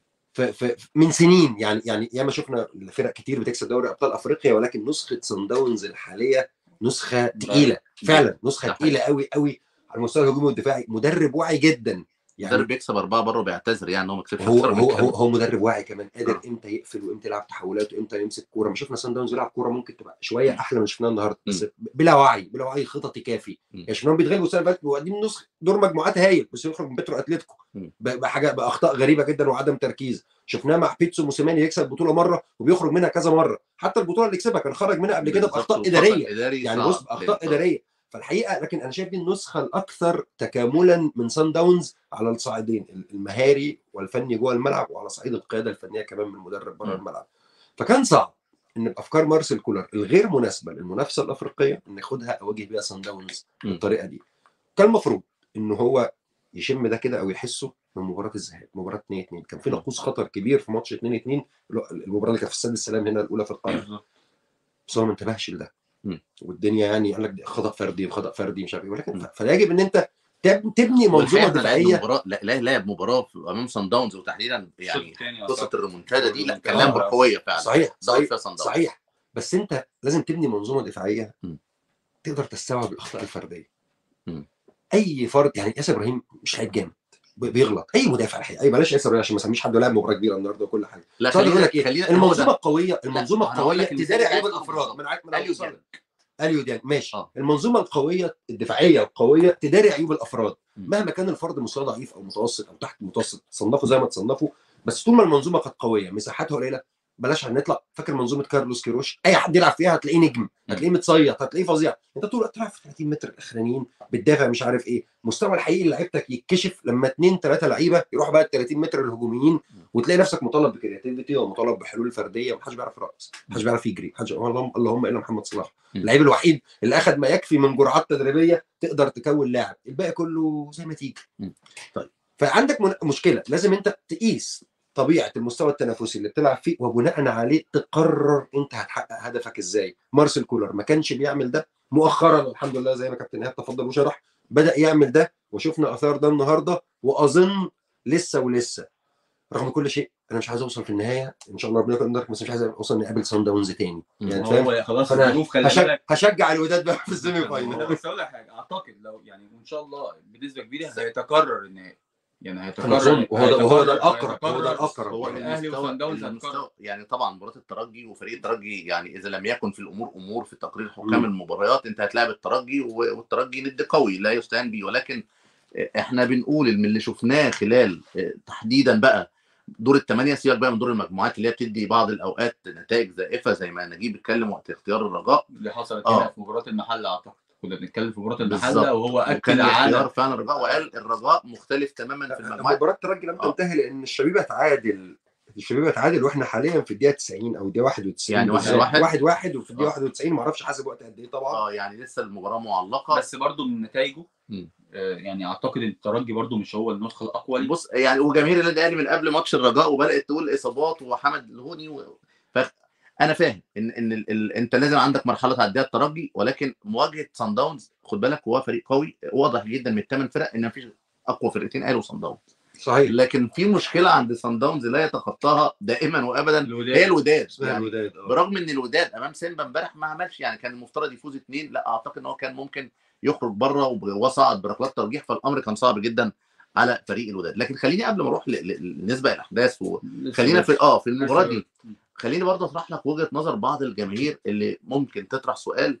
في في من سنين يعني يعني ياما شفنا فرق كتير بتكسب دوري ابطال افريقيا ولكن نسخه سان داونز الحاليه نسخه تقيله فعلا نسخه ده تقيله قوي قوي على المستوى الهجومي والدفاعي مدرب واعي جدا يعني مدرب بيكسب اربعه بره وبيعتذر يعني ان هو ما كسبش هو أكتر من هو كده. هو, هو مدرب واعي كمان قادر آه. امتى يقفل وامتى يلعب تحولات وامتى يمسك كوره ما شفنا سان داونز يلعب كوره ممكن تبقى شويه احلى من اللي شفناها النهارده بس بلا وعي بلا وعي خططي كافي م. يعني شفناهم بيتغلبوا السنه اللي فاتت وقاعدين نسخ دور مجموعات هايل بس يخرج من بيترو اتلتيكو م. ب- بحاجه باخطاء غريبه جدا وعدم تركيز شفناه مع بيتسو موسيماني يكسب بطوله مره وبيخرج منها كذا مره حتى البطوله اللي كسبها كان خرج منها قبل كده بالظبط، باخطاء والخطأ اداريه الإداري يعني صعب. بص باخطاء لأن- اداريه فالحقيقه لكن انا شايف دي النسخه الاكثر تكاملا من سان داونز على الصعيدين المهاري والفني جوه الملعب وعلى صعيد القياده الفنيه كمان من المدرب بره م. الملعب فكان صعب ان بافكار مارسيل كولر الغير مناسبه للمنافسه الافريقيه ان ياخدها اواجه بيها سان داونز م. بالطريقه دي كان المفروض ان هو يشم ده كده او يحسه من مباراه الذهاب مباراه 2 2 كان في م. نقوص خطر كبير في ماتش 2 2 المباراه اللي كانت في استاد السلام هنا الاولى في القاهره بالظبط. بس هو ما انتبهش لده م. والدنيا يعني قال لك ده خطا فردي وخطا فردي مش عارف ايه ولكن م. ف- فلا يجب ان انت تب- تبني منظومه والحقيقة إحنا لعبنا دفاعيه مباراه لا لا لعب مباراه في- امام سان داونز وتحديدا الشوط يعني التاني قصه أعتقد. الريمونتادا دي لا كان آه. لعب قويه فعلا صحيح ضغط صحيح فيها صن داونز صحيح بس انت لازم تبني منظومه دفاعيه م. تقدر تستوعب الاخطاء الفرديه م. اي فرد يعني ياسر ابراهيم مش لعيب جامد ب- بيغلط اي مدافع الحقيقه اي بلاش ياسر إبراهيم عشان ما اسميش حد لاعب مباراه كبيره النهارده وكل حاجه لا بس أنا بقول خلينا لك ايه خلينا هو المنظومه ده. القويه المنظومه ما أنا هقول القويه لك تداري المثال عيوب اللي الافراد بالظبط. من عارف من اليو أوصل. ديانج اليو ديانج ماشي آه. المنظومه القويه الدفاعيه القويه تداري عيوب الافراد م. مهما كان الفرد مستواه ضعيف او متوسط او تحت المتوسط صنفه زي ما تصنفوا بس طول ما المنظومه كانت قويه مساحاتها قليله بلاش هنطلع فاكر منظومه كارلوس كيروش اي حد يلعب فيها هتلاقيه نجم هتلاقيه متصيط هتلاقيه فظيع انت طول الوقت تلعب في 30 متر الاخرانيين بتدافع مش عارف ايه مستوى الحقيقي لعيبتك يتكشف لما اثنين ثلاثه لعيبه يروحوا بقى ال 30 متر الهجوميين وتلاقي نفسك مطالب بكرياتيفيتي ومطالب بحلول فرديه محدش بيعرف يرقص محدش بيعرف يجري محدش اللهم اللهم الا محمد صلاح م. اللعيب الوحيد اللي اخذ ما يكفي من جرعات تدريبيه تقدر تكون لاعب الباقي كله زي ما تيجي م. طيب فعندك من- مشكله لازم انت تقيس طبيعه المستوى التنافسي اللي بتلعب فيه وبناء عليه تقرر انت هتحقق هدفك ازاي مارسيل كولر ما كانش بيعمل ده مؤخرا الحمد لله زي ما كابتن ايهاب تفضل وشرح بدا يعمل ده وشفنا اثار ده النهارده واظن لسه ولسه رغم كل شيء انا مش عايز اوصل في النهايه ان شاء الله ربنا يقدرك بس مش عايز اوصل نقابل سان داونز تاني يعني فاهم هو خلاص فانا الظروف خلي هشج- بالك هشجع الوداد بقى في السيمي لا، فاينل بس اقول لك حاجه اعتقد لو يعني وان شاء الله بنسبه كبيره هيتكرر النهائي يعني انا هيتكرر اظن وهو ده وهو ده هيتكرر- الاقرب هو ده هيتكرر. الاقرب هو الأهلي المستوى- وصن داونز المستوى يعني طبعا مباراه الترجي وفريق الترجي يعني اذا لم يكن في الامور امور في تقرير حكام مم. المباريات انت هتلاعب الترجي و- والترجي ند قوي لا يستهان به ولكن احنا بنقول من اللي شفناه خلال تحديدا بقى دور الثمانيه سيبك بقى من دور المجموعات اللي هي بتدي بعض الاوقات نتائج زائفه زي ما نجيب اتكلم وقت اختيار الرجاء اللي حصلت آه. هنا في مباراه المحله اعتقد كنا بنتكلم في مباراه بالظبط. المحله وهو وكان اكد اختيار على فعلا الرجاء وقال الرجاء مختلف تماما في المجموعات مباراه الترجي لم آه. تنتهي لان الشبيبه تعادل الشبيبه تعادل واحنا حاليا في الدقيقه 90 او الدقيقه 91 يعني واحد بالظبط. واحد؟ واحد واحد وفي الدقيقه آه. 91 ما اعرفش حاسب وقت قد ايه طبعا اه يعني لسه المباراه معلقه بس برضو من نتائجه مم. آه، يعني اعتقد ان الترجي برضو مش هو النسخه الاقوى ليه. بص يعني وجماهير النادي الاهلي من قبل ماتش الرجاء وبدات تقول اصابات وحمد الهوني و... ف... انا فاهم ان ان ال... ال... انت لازم عندك مرحله تعديها الترجي ولكن مواجهه سان داونز خد بالك هو فريق قوي واضح جدا من الثمان فرق ان مفيش اقوى فرقتين قالوا سان داونز صحيح لكن في مشكله عند سان داونز لا يتخطاها دائما وابدا الوداد. هي الوداد اسمها يعني الوداد آه. برغم ان الوداد امام سيمبا امبارح ما عملش يعني كان المفترض يفوز اثنين لا اعتقد ان هو كان ممكن يخرج بره وصعد بركلات ترجيح فالامر كان صعب جدا على فريق الوداد لكن خليني قبل ما اروح ل- ل- نسبه الاحداث وخلينا في اه في المباراه دي خليني برضه اطرح لك وجهه نظر بعض الجماهير اللي ممكن تطرح سؤال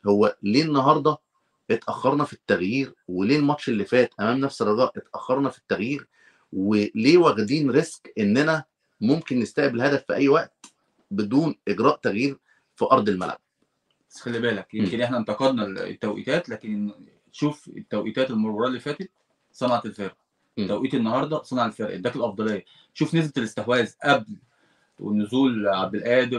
هو ليه النهارده اتاخرنا في التغيير وليه الماتش اللي فات امام نفس الرجاء اتاخرنا في التغيير وليه واخدين ريسك اننا ممكن نستقبل هدف في اي وقت بدون اجراء تغيير في ارض الملعب بس خلي بالك يمكن احنا انتقدنا التوقيتات لكن شوف التوقيتات المباراه اللي فاتت صنعت الفرق مم. توقيت النهارده صنع الفرق اداك الافضليه شوف نسبه الاستحواذ قبل ونزول عبد القادر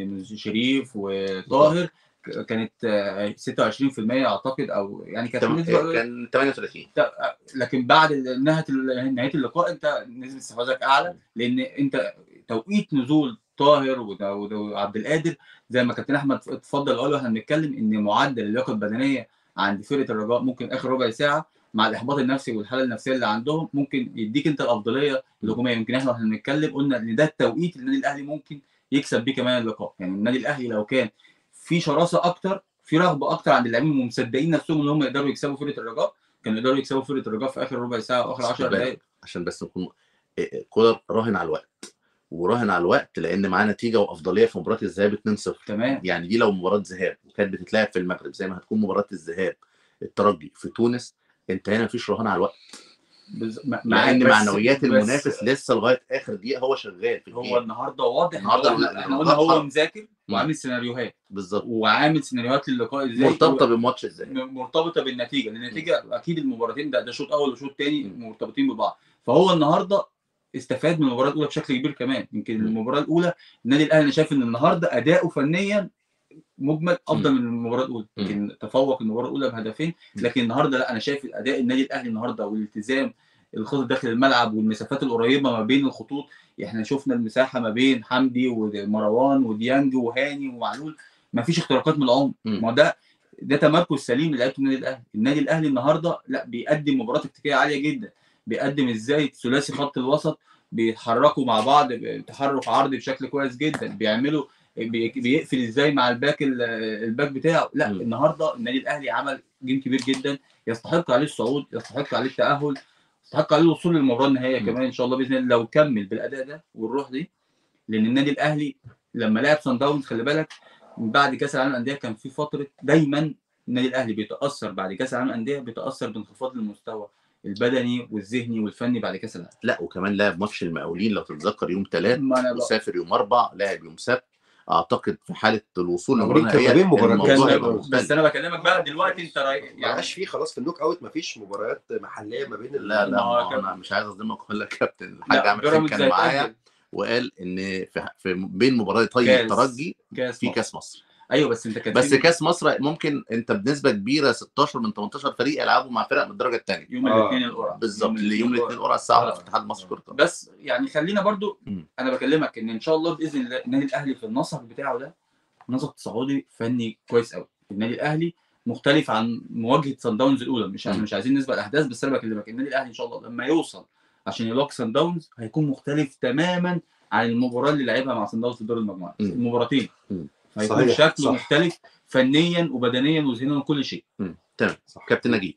وشريف وطاهر ك- كانت آه، 26% اعتقد او يعني كانت تم- نسبه كان 38 لكن بعد ال- نهايه ال- نهايه اللقاء انت نسبه استحواذك اعلى لان انت توقيت نزول طاهر وده- وده- وعبد القادر زي ما كابتن احمد اتفضل قال واحنا بنتكلم ان معدل اللياقه البدنيه عند فرقه الرجاء ممكن اخر ربع ساعه مع الاحباط النفسي والحاله النفسيه اللي عندهم ممكن يديك انت الافضليه الهجوميه يمكن احنا واحنا بنتكلم قلنا ان ده التوقيت اللي النادي الاهلي ممكن يكسب بيه كمان اللقاء يعني النادي الاهلي لو كان في شراسه اكتر في رغبه اكتر عند اللاعبين ومصدقين نفسهم ان هم يقدروا يكسبوا فرقه الرجاء كانوا يقدروا يكسبوا فرقه الرجاء في اخر ربع ساعه واخر 10 دقائق عشان بس نكون إيه، إيه، كولر راهن على الوقت وراهن على الوقت لان معاه نتيجه وافضليه في مباراه الذهاب 2-0 تمام يعني دي لو مباراه ذهاب وكانت بتتلعب في المغرب زي ما هتكون مباراه الذهاب الترجي في تونس انت هنا مفيش رهان على الوقت بز... مع مع ان بس- معنويات بس المنافس لسه لغايه اخر دقيقه هو شغال في هو الجيم النهارده واضح النهاردة النهارده لا، احنا لا، قلنا هو ضغط. مذاكر وعامل سيناريوهات بالظبط وعامل سيناريوهات للقاء ازاي مرتبطه بالماتش ازاي م- مرتبطه بالنتيجه لان النتيجه اكيد المباراتين ده ده شوط اول وشوط تاني م. مرتبطين ببعض فهو النهارده استفاد من المباراه الاولى بشكل كبير كمان يمكن م. المباراه الاولى النادي الاهلي انا شايف ان النهارده اداؤه فنيا مجمل افضل من المباراه الاولى م. يمكن تفوق المباراه الاولى بهدفين م. لكن النهارده لا انا شايف اداء النادي الاهلي النهارده والالتزام الخطط داخل الملعب والمسافات القريبه ما بين الخطوط احنا شفنا المساحه ما بين حمدي ومروان وديانج وهاني ومعلول ما فيش اختراقات من العمق م. ما ده ده تمركز سليم للعيبه النادي الاهلي النادي الاهلي النهارده لا بيقدم مباراه تكتيكيه عاليه جدا بيقدم ازاي ثلاثي خط الوسط بيتحركوا مع بعض تحرك عرضي بشكل كويس جدا بيعملوا بي- بيقفل ازاي مع الباك ال- الباك بتاعه لا م. النهارده النادي الاهلي عمل جيم كبير جدا يستحق عليه الصعود يستحق عليه التاهل يستحق عليه الوصول للمباراه النهائيه م. كمان ان شاء الله باذن الله لو كمل بالاداء ده والروح دي لان النادي الاهلي لما لعب سان داونز خلي بالك من بعد كاس العالم للانديه كان في فتره دايما النادي الاهلي بيتاثر بعد كاس العالم للانديه بيتاثر بانخفاض المستوى البدني والذهني والفني بعد كاس العالم لا وكمان لعب ماتش المقاولين لو تتذكر يوم ثلاث ما انا بقى وسافر يوم اربع لعب يوم سبت اعتقد في حاله الوصول المقاولين للمباراه كان ما بين النهائيه مباراتين. الموضوع كان هيبقى كان- بس مختلف انا بكلمك بقى دلوقتي انت راي- ما يعني بقاش فيه خلاص في النوك اوت ما فيش مباريات محليه ما بين ال- لا لا ما هو ما كان- انا مش عايز اصدمك اقول لك كابتن الحاج لا عامر حسين بيراميدز كان معايا هيتأجل وقال ان في, في بين مباراتي كاس. الترجي كاس في مصر. كاس مصر ايوه بس انت كان بس في كاس مصر ممكن انت بنسبه كبيره 16 من 18 فريق يلعبوا مع فرق من الدرجه الثانيه يوم آه. الاثنين القرعه بالظبط يوم الاثنين قرعه الساعه 1 آه. في اتحاد مصر كره القدم. بس يعني خلينا برضو مم. انا بكلمك ان ان شاء الله باذن الله النادي الاهلي في النسق بتاعه ده نسق تصاعدي فني كويس قوي النادي الاهلي مختلف عن مواجهه سان داونز الاولى مش احنا مم. مش عايزين نسبق الاحداث بس انا بكلمك النادي الاهلي ان شاء الله لما يوصل عشان يلاقي سان داونز هيكون مختلف تماما عن المباراه اللي لعبها مع سان داونز في دور المجموعات مم. المباراتين مم. هيكون صحيح، شكله صح. مختلف فنيا وبدنيا وذهنيا وكل شيء تمام صح. كابتن نجيب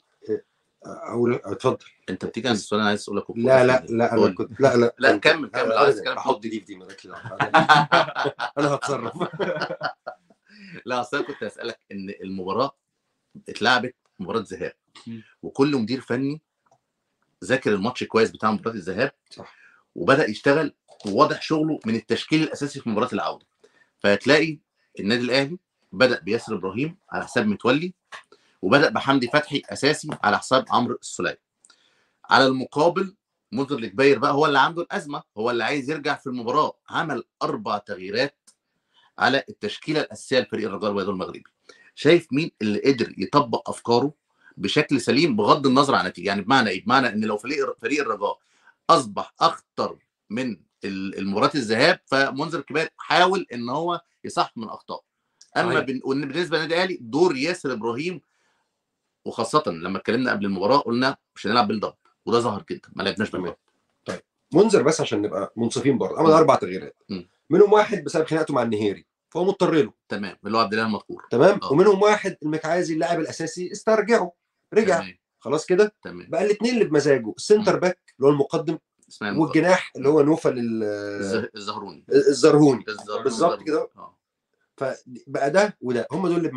اقول اتفضل انت بتيجي عند السؤال انا عايز اسالك لا لا لا انا قول. كنت لا لا لا كمل كمل أنا عايز أبداً. كلام احط دي في دي مالكش دعوه انا هتصرف لا اصل أنا كنت اسالك ان المباراه اتلعبت مباراه ذهاب مم. وكل مدير فني ذاكر الماتش كويس بتاع مباراه الذهاب صح. وبدا يشتغل وواضح شغله من التشكيل الاساسي في مباراه العوده فهتلاقي النادي الاهلي بدا بياسر ابراهيم على حساب متولي وبدا بحمدي فتحي اساسي على حساب عمرو السوليه على المقابل منذر الكبير بقى هو اللي عنده الازمه هو اللي عايز يرجع في المباراه عمل اربع تغييرات على التشكيله الاساسيه لفريق الرجاء البيضاء المغربي شايف مين اللي قدر يطبق افكاره بشكل سليم بغض النظر عن النتيجه يعني بمعنى ايه بمعنى ان لو فريق فريق الرجاء اصبح اخطر من ال- المباراه الذهاب فمنذر الكبير حاول ان هو يصح من اخطائه اما صحيح. بن- وإن بالنسبه للنادي الاهلي دور ياسر ابراهيم وخاصه لما اتكلمنا قبل المباراه قلنا مش هنلعب بالضبط وده ظهر جدا ما لعبناش تمام. بالضبط منذر بس عشان نبقى منصفين برضه عمل مم. اربع تغييرات مم. منهم واحد بسبب خناقته مع النهيري فهو مضطر له تمام اللي هو عبد الله المذكور تمام آه. ومنهم واحد المكعازي اللاعب الاساسي استرجعه رجع تمام خلاص كده تمام بقى الاثنين اللي بمزاجه السنتر باك اللي هو المقدم اسمها المذكور. والجناح اللي هو نوفل ال- الزه- الزهروني الزرهوني الزهروني. بالظبط كده. آه. فبقى ده وده هم دول اللي بمزاجه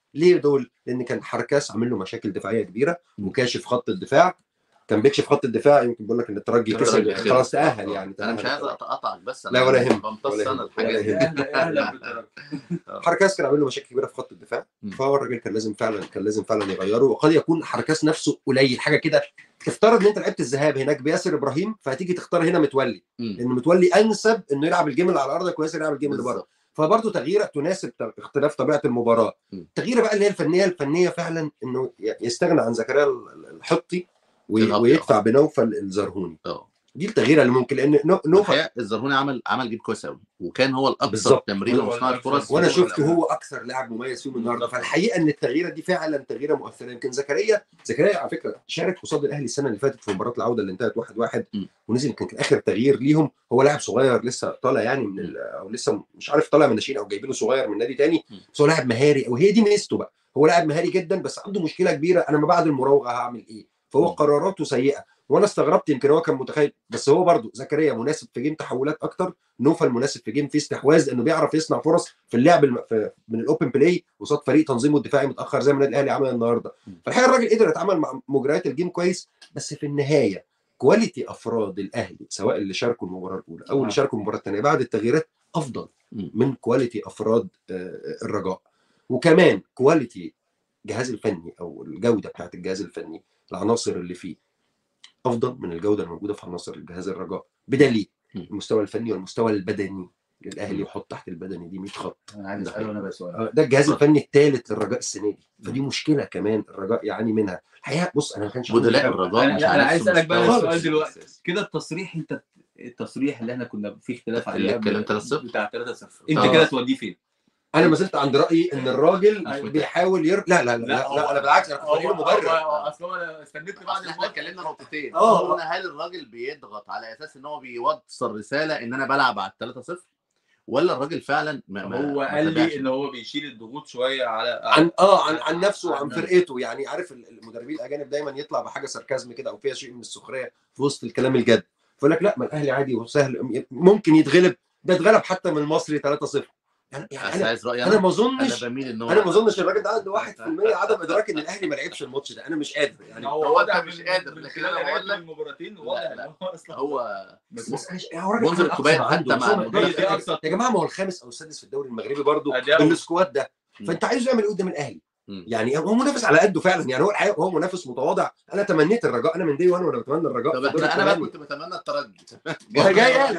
ليه دول؟ لان كان حركاس عامل له مشاكل دفاعيه كبيره وكاشف خط الدفاع كان بيكشف خط الدفاع يمكن بقول لك ان الترجي الترجي كسب خير. خلاص تاهل يعني انا مش عايز تأهل. اقطعك بس لا ولا يهمك. بمتص ولا انا يهمك. الحاجات ولا دي يهمك. اهلا اهلا بالترجي حركاس كان عامل له مشاكل كبيره في خط الدفاع مم. فهو الراجل كان لازم فعلا كان لازم فعلا يغيره وقد يكون حركاس نفسه قليل حاجه كده افترض ان انت لعبت الذهاب هناك بياسر ابراهيم فهتيجي تختار هنا متولي مم. لان متولي انسب انه يلعب الجيم اللي على ارضك وياسر يلعب الجيم اللي بره بالظبط. فبرضه تغييره تناسب ت- اختلاف طبيعه المباراه م. تغييره بقى اللي هي الفنيه الفنيه فعلا انه ي- يستغنى عن زكريا ال- الحطي وي- الهطي، ويدفع بنوفل الزرهوني اه دي التغييره اللي ممكن لان نو- نوفل الحقيقه الزرهوني عمل عمل جيم كويس قوي وكان هو الاكثر بالظبط. تمرير هو وصناعه الأكثر. فرص وانا في الدوري شفته الأول. هو اكثر لاعب مميز فيهم النهارده بالظبط. فالحقيقه ان التغييره دي فعلا تغييره مؤثره يمكن زكريا زكريا على فكره شارك قصاد الاهلي السنه اللي فاتت في مباراه العوده اللي انتهت 1-1 واحد واحد م. ونزل كان كان اخر تغيير ليهم هو لاعب صغير لسه طالع يعني من ال- او لسه مش عارف طالع من الناشئين او جايبينه صغير من نادي تاني م. بس هو لاعب مهاري او هي دي ميزته بقى هو لاعب مهاري جدا بس عنده مشكله كبيره انا ما بعد المراوغه هعمل ايه فهو م. قراراته سيئه وانا استغربت يمكن هو كان متخيل بس هو برضو زكريا مناسب في جيم تحولات اكتر نوفل مناسب في جيم فيه استحواذ انه بيعرف يصنع فرص في اللعب الم... في... من الاوبن بلاي قصاد فريق تنظيمه الدفاعي متاخر زي ما النادي الاهلي عمل النهارده فالحقيقه الراجل قدر يتعامل مع مجريات الجيم كويس بس في النهايه كواليتي افراد الاهلي سواء اللي شاركوا المباراه الاولى او اللي آه. شاركوا المباراه الثانيه بعد التغييرات افضل مم. من كواليتي افراد آه، الرجاء وكمان كواليتي الجهاز الفني او الجوده بتاعت الجهاز الفني العناصر اللي فيه افضل من الجوده الموجوده في عناصر الجهاز الرجاء بدليل مم. المستوى الفني والمستوى البدني للاهلي مم. يحط تحت البدني دي 100 خط انا عايز اساله انا بقى سؤال آه، ده الجهاز الفني الثالث للرجاء السنه دي فدي مشكله كمان الرجاء يعاني منها الحقيقه بص انا ما كانش عندي بدلاء فكرة. الرجاء انا مش لا، انا على عايز نفس اسالك بقى المستوى. سؤال خالص. دلوقتي كده التصريح انت التصريح اللي احنا كنا في اختلاف عليه اللي قبل- اتكلمت 3-0 بتاع 3-0 انت آه. كده توديه فين؟ انا ما زلت عند رايي ان الراجل أيوة. بيحاول ير... لا لا لا, لا, هو- لا انا بالعكس انا كنت بديله مبرر اصل هو انا استنيت بعد اصل احنا الماتش اتكلمنا نقطتين آه. قلنا هل الراجل بيضغط على اساس ان هو بيوصل رساله ان انا بلعب على 3-0 ولا الراجل فعلا ما ما هو ما قال تابعش؟ لي ان هو بيشيل الضغوط شويه على عن اه عن عن نفسه وعن عن نفسه. فرقته يعني عارف المدربين الاجانب دايما يطلع بحاجه ساركازم كده او فيها شيء من السخريه في وسط الكلام الجد فيقول لك لا ما الاهلي عادي وسهل ممكن يتغلب ده اتغلب حتى من المصري 3-0 يعني, يعني بس انا عايز رايي انا انا ما اظنش انا بميل ان هو انا ما اظنش الراجل ده عنده 1% عدم ادراك ان الاهلي ما لعبش الماتش ده انا مش قادر يعني هو واضح أنت مش من- قادر، من لكن خلال أنا بقول قرايته لك- المباراتين لا، واضح لا. ان هو اصلا هو بس بس أنا ش- هو راجل منذر عنده الكوباية أقصى حتى عنده، مع بس هو المدرب هي دي اقصى يا جماعه ما هو الخامس او السادس في الدوري المغربي برضه أدي أقصد. بالسكواد ده مم. فانت عايزه يعمل ايه قدام الاهلي مم. يعني هو منافس على قده فعلا يعني هو الحقيقه هو منافس متواضع انا تمنيت الرجاء انا من دي وانا وانا بتمنى الرجاء طب في دور احنا انا بقى الثمانية. كنت بتمنى الترجي ما هي جاية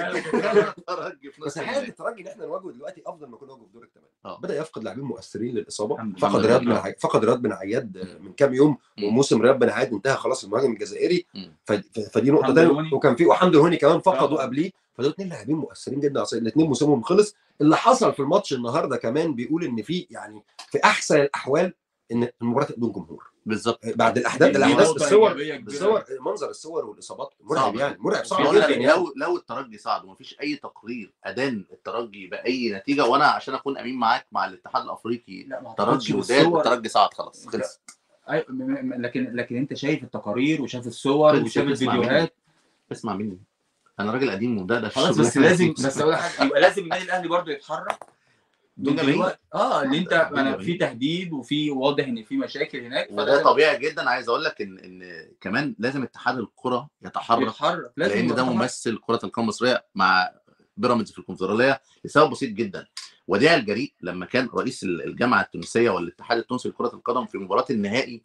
الترجي في بس نص الحقيقه النهائي. الترجي اللي احنا نواجهه دلوقتي افضل ما كنا نواجهه في دور الثمانيه اه. بدا يفقد لاعبين مؤثرين للاصابه الحمد فقد لله. رياض بن عياد فقد رياض بن عياد من كام يوم مم. وموسم رياض بن عياد انتهى خلاص المهاجم الجزائري مم. ف- ف- فدي نقطه حمد ثانيه الهوني. وكان في وحمد الهوني كمان فقدوا اه. قبليه فدول اثنين لاعبين مؤثرين جدا الاثنين موسمهم خلص اللي حصل في الماتش النهارده كمان بيقول ان في يعني في احسن الاحوال ان المباراه بدون جمهور بالظبط بعد الاحداث دي الاحداث نقطة الصور إيجابية كبيرة. الصور منظر الصور والاصابات مرعب صعب. يعني مرعب صعب بقول جدا لك يعني لو لو الترجي صعد ومفيش اي تقرير ادان الترجي باي نتيجه وانا عشان اكون امين معاك مع الاتحاد الافريقي لا ما اعتقدش ترجي وداد بالصور الترجي صعد خلاص لا. خلص أيوة، م- م- لكن لكن انت شايف التقارير وشايف الصور خلص، وشايف اسمع الفيديوهات اسمع مني انا راجل قديم ومدقدق في خلاص الشغل. بس لازم بس اقول لك حاجه يبقى لازم النادي الاهلي برضه يتحرك دون من جماهير. دلوقتي. اه اللي انت دون انا جماهير. في تهديد وفي واضح ان في مشاكل هناك وده فلازم طبيعي جدا عايز اقول لك ان ان كمان لازم اتحاد الكره يتحرك يتحرك لازم لان ده يبقى ممثل كره القدم المصريه مع بيراميدز في الكونفدراليه لسبب بسيط جدا وديع الجريء لما كان رئيس الجامعه التونسيه والاتحاد التونسي لكره القدم في مباراه النهائي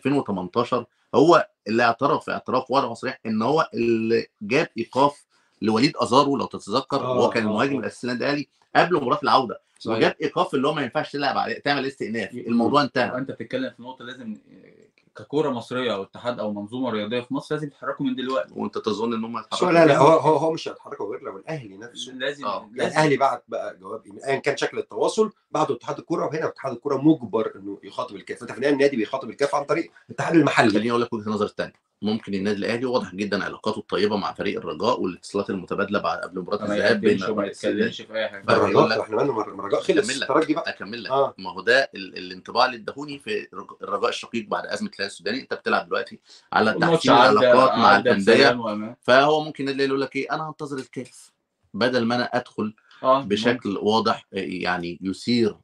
2018 هو اللي اعترف اعتراف واضح وصريح ان هو اللي جاب ايقاف لوليد ازارو لو تتذكر آه، وهو كان آه، المهاجم آه. الاساسي للنادي الاهلي قبل مباراه العوده صحيح. وجاب ايقاف اللي هو ما ينفعش تلعب عليه تعمل استئناف الموضوع انتهى انت بتتكلم في نقطه لازم ككوره مصريه او اتحاد او منظومه رياضيه في مصر لازم يتحركوا من دلوقتي وانت تظن ان هم بس هو يتحركوا لا لا هو هو هو مش هيتحركوا غير لو الاهلي نفسه لازم آه. يعني لازم الاهلي بعت بقى جواب ايميل ايا كان شكل التواصل بعته اتحاد الكوره وهنا اتحاد الكوره مجبر انه يخاطب الكاف انت في النهايه النادي بيخاطب الكاف عن طريق الاتحاد المحلي خليني اقول لك وجهه نظر الثانيه ممكن النادي الاهلي واضح جدا علاقاته الطيبه مع فريق الرجاء والاتصالات المتبادله بعد قبل مباراه ما الذهاب بين يقدمش وما رئيس النادي. يتكلمش في اي حاجه بقى بيقول الرجاء لك- احنا مالنا مر- الرجاء خلص أكمل لك. الترجي بقى اكمل لك آه. ما هو ده ال- الانطباع اللي اداهوني في الرج- الرجاء الشقيق بعد ازمه الهلال السوداني انت بتلعب دلوقتي على الماتش تحسين عدى العلاقات مع عدى الانديه بسلام وأمان. فهو ممكن النادي يقول لك ايه انا هنتظر الكاف بدل ما انا ادخل اه بشكل واضح آه، يعني يثير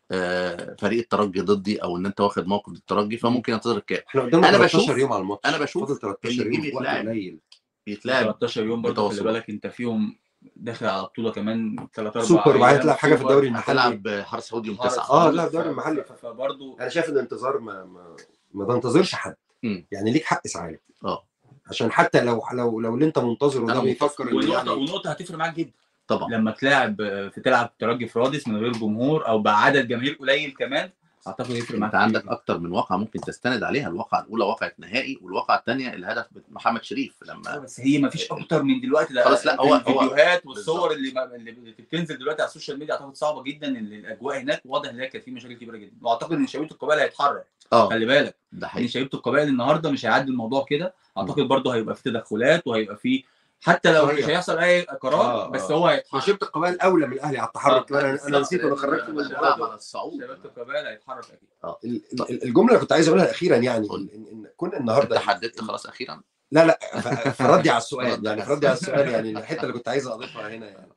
آه، فريق الترجي ضدي او ان انت واخد موقف ضد الترجي فممكن ينتظر الكاس احنا قدامنا أنا 13 بشوف- يوم على الماتش أنا بشوف فاضل 13 اللي يوم يجيب وقت يتلعب. قليل يتلعب 13 يوم برضه خلي متواصل. بالك انت فيهم داخل على بطوله كمان 3 4 سوبر وبعدين تلعب حاجه في الدوري المحلي هتلعب حرس حدود يوم حرس 9 آه، حدود، لا، ف- الدوري المحلي. ف- فبرضه انا شايف ان الانتظار ما ما, ما تنتظرش حد مم. يعني ليك حق اسعاد اه عشان حتى لو لو لو اللي انت منتظره أنا ده متفق. بيفكر إن ونقطه يعني ونقطه هتفرق معاك جدا طبعا لما تلاعب في تلعب ترجي في رادس من غير جمهور او بعدد جماهير قليل كمان اعتقد هيفرق معاك انت عندك كتير. اكتر من واقعه ممكن تستند عليها الواقعه الاولى واقعه نهائي والواقعه الثانيه الهدف محمد شريف آه، لما بس هي ما فيش اكتر من دلوقتي ده خلاص، لا، هو- هو- الفيديوهات والصور بالظبط. اللي ما- اللي بتنزل دلوقتي على السوشيال ميديا اعتقد صعبه جدا ان الاجواء هناك واضح ان هي كانت في مشاكل كبيره جدا واعتقد ان شبيبه القبائل هيتحرك اه خلي بالك ده ان حقيقي شبيبه القبائل النهارده مش هيعدي الموضوع كده اعتقد برضه هيبقى في تدخلات وهيبقى في حتى لو صحيح. مش هيحصل اي قرار آه، بس آه. هو هيتحرك شبت القبائل اولى من الاهلي على التحرك آه، انا انا بالظبط. نسيت انا خرجت من بنلعب الموضوع على الصعود شبيبه القبائل هيتحرك اكيد ال- ال- الجمله اللي كنت عايز اقولها اخيرا يعني قول. ان ان كون انت النهارده حددت خلاص اخيرا لا لا ف- فردي على السؤال رد يعني على فردي على السؤال يعني الحته اللي كنت عايز اضيفها هنا يعني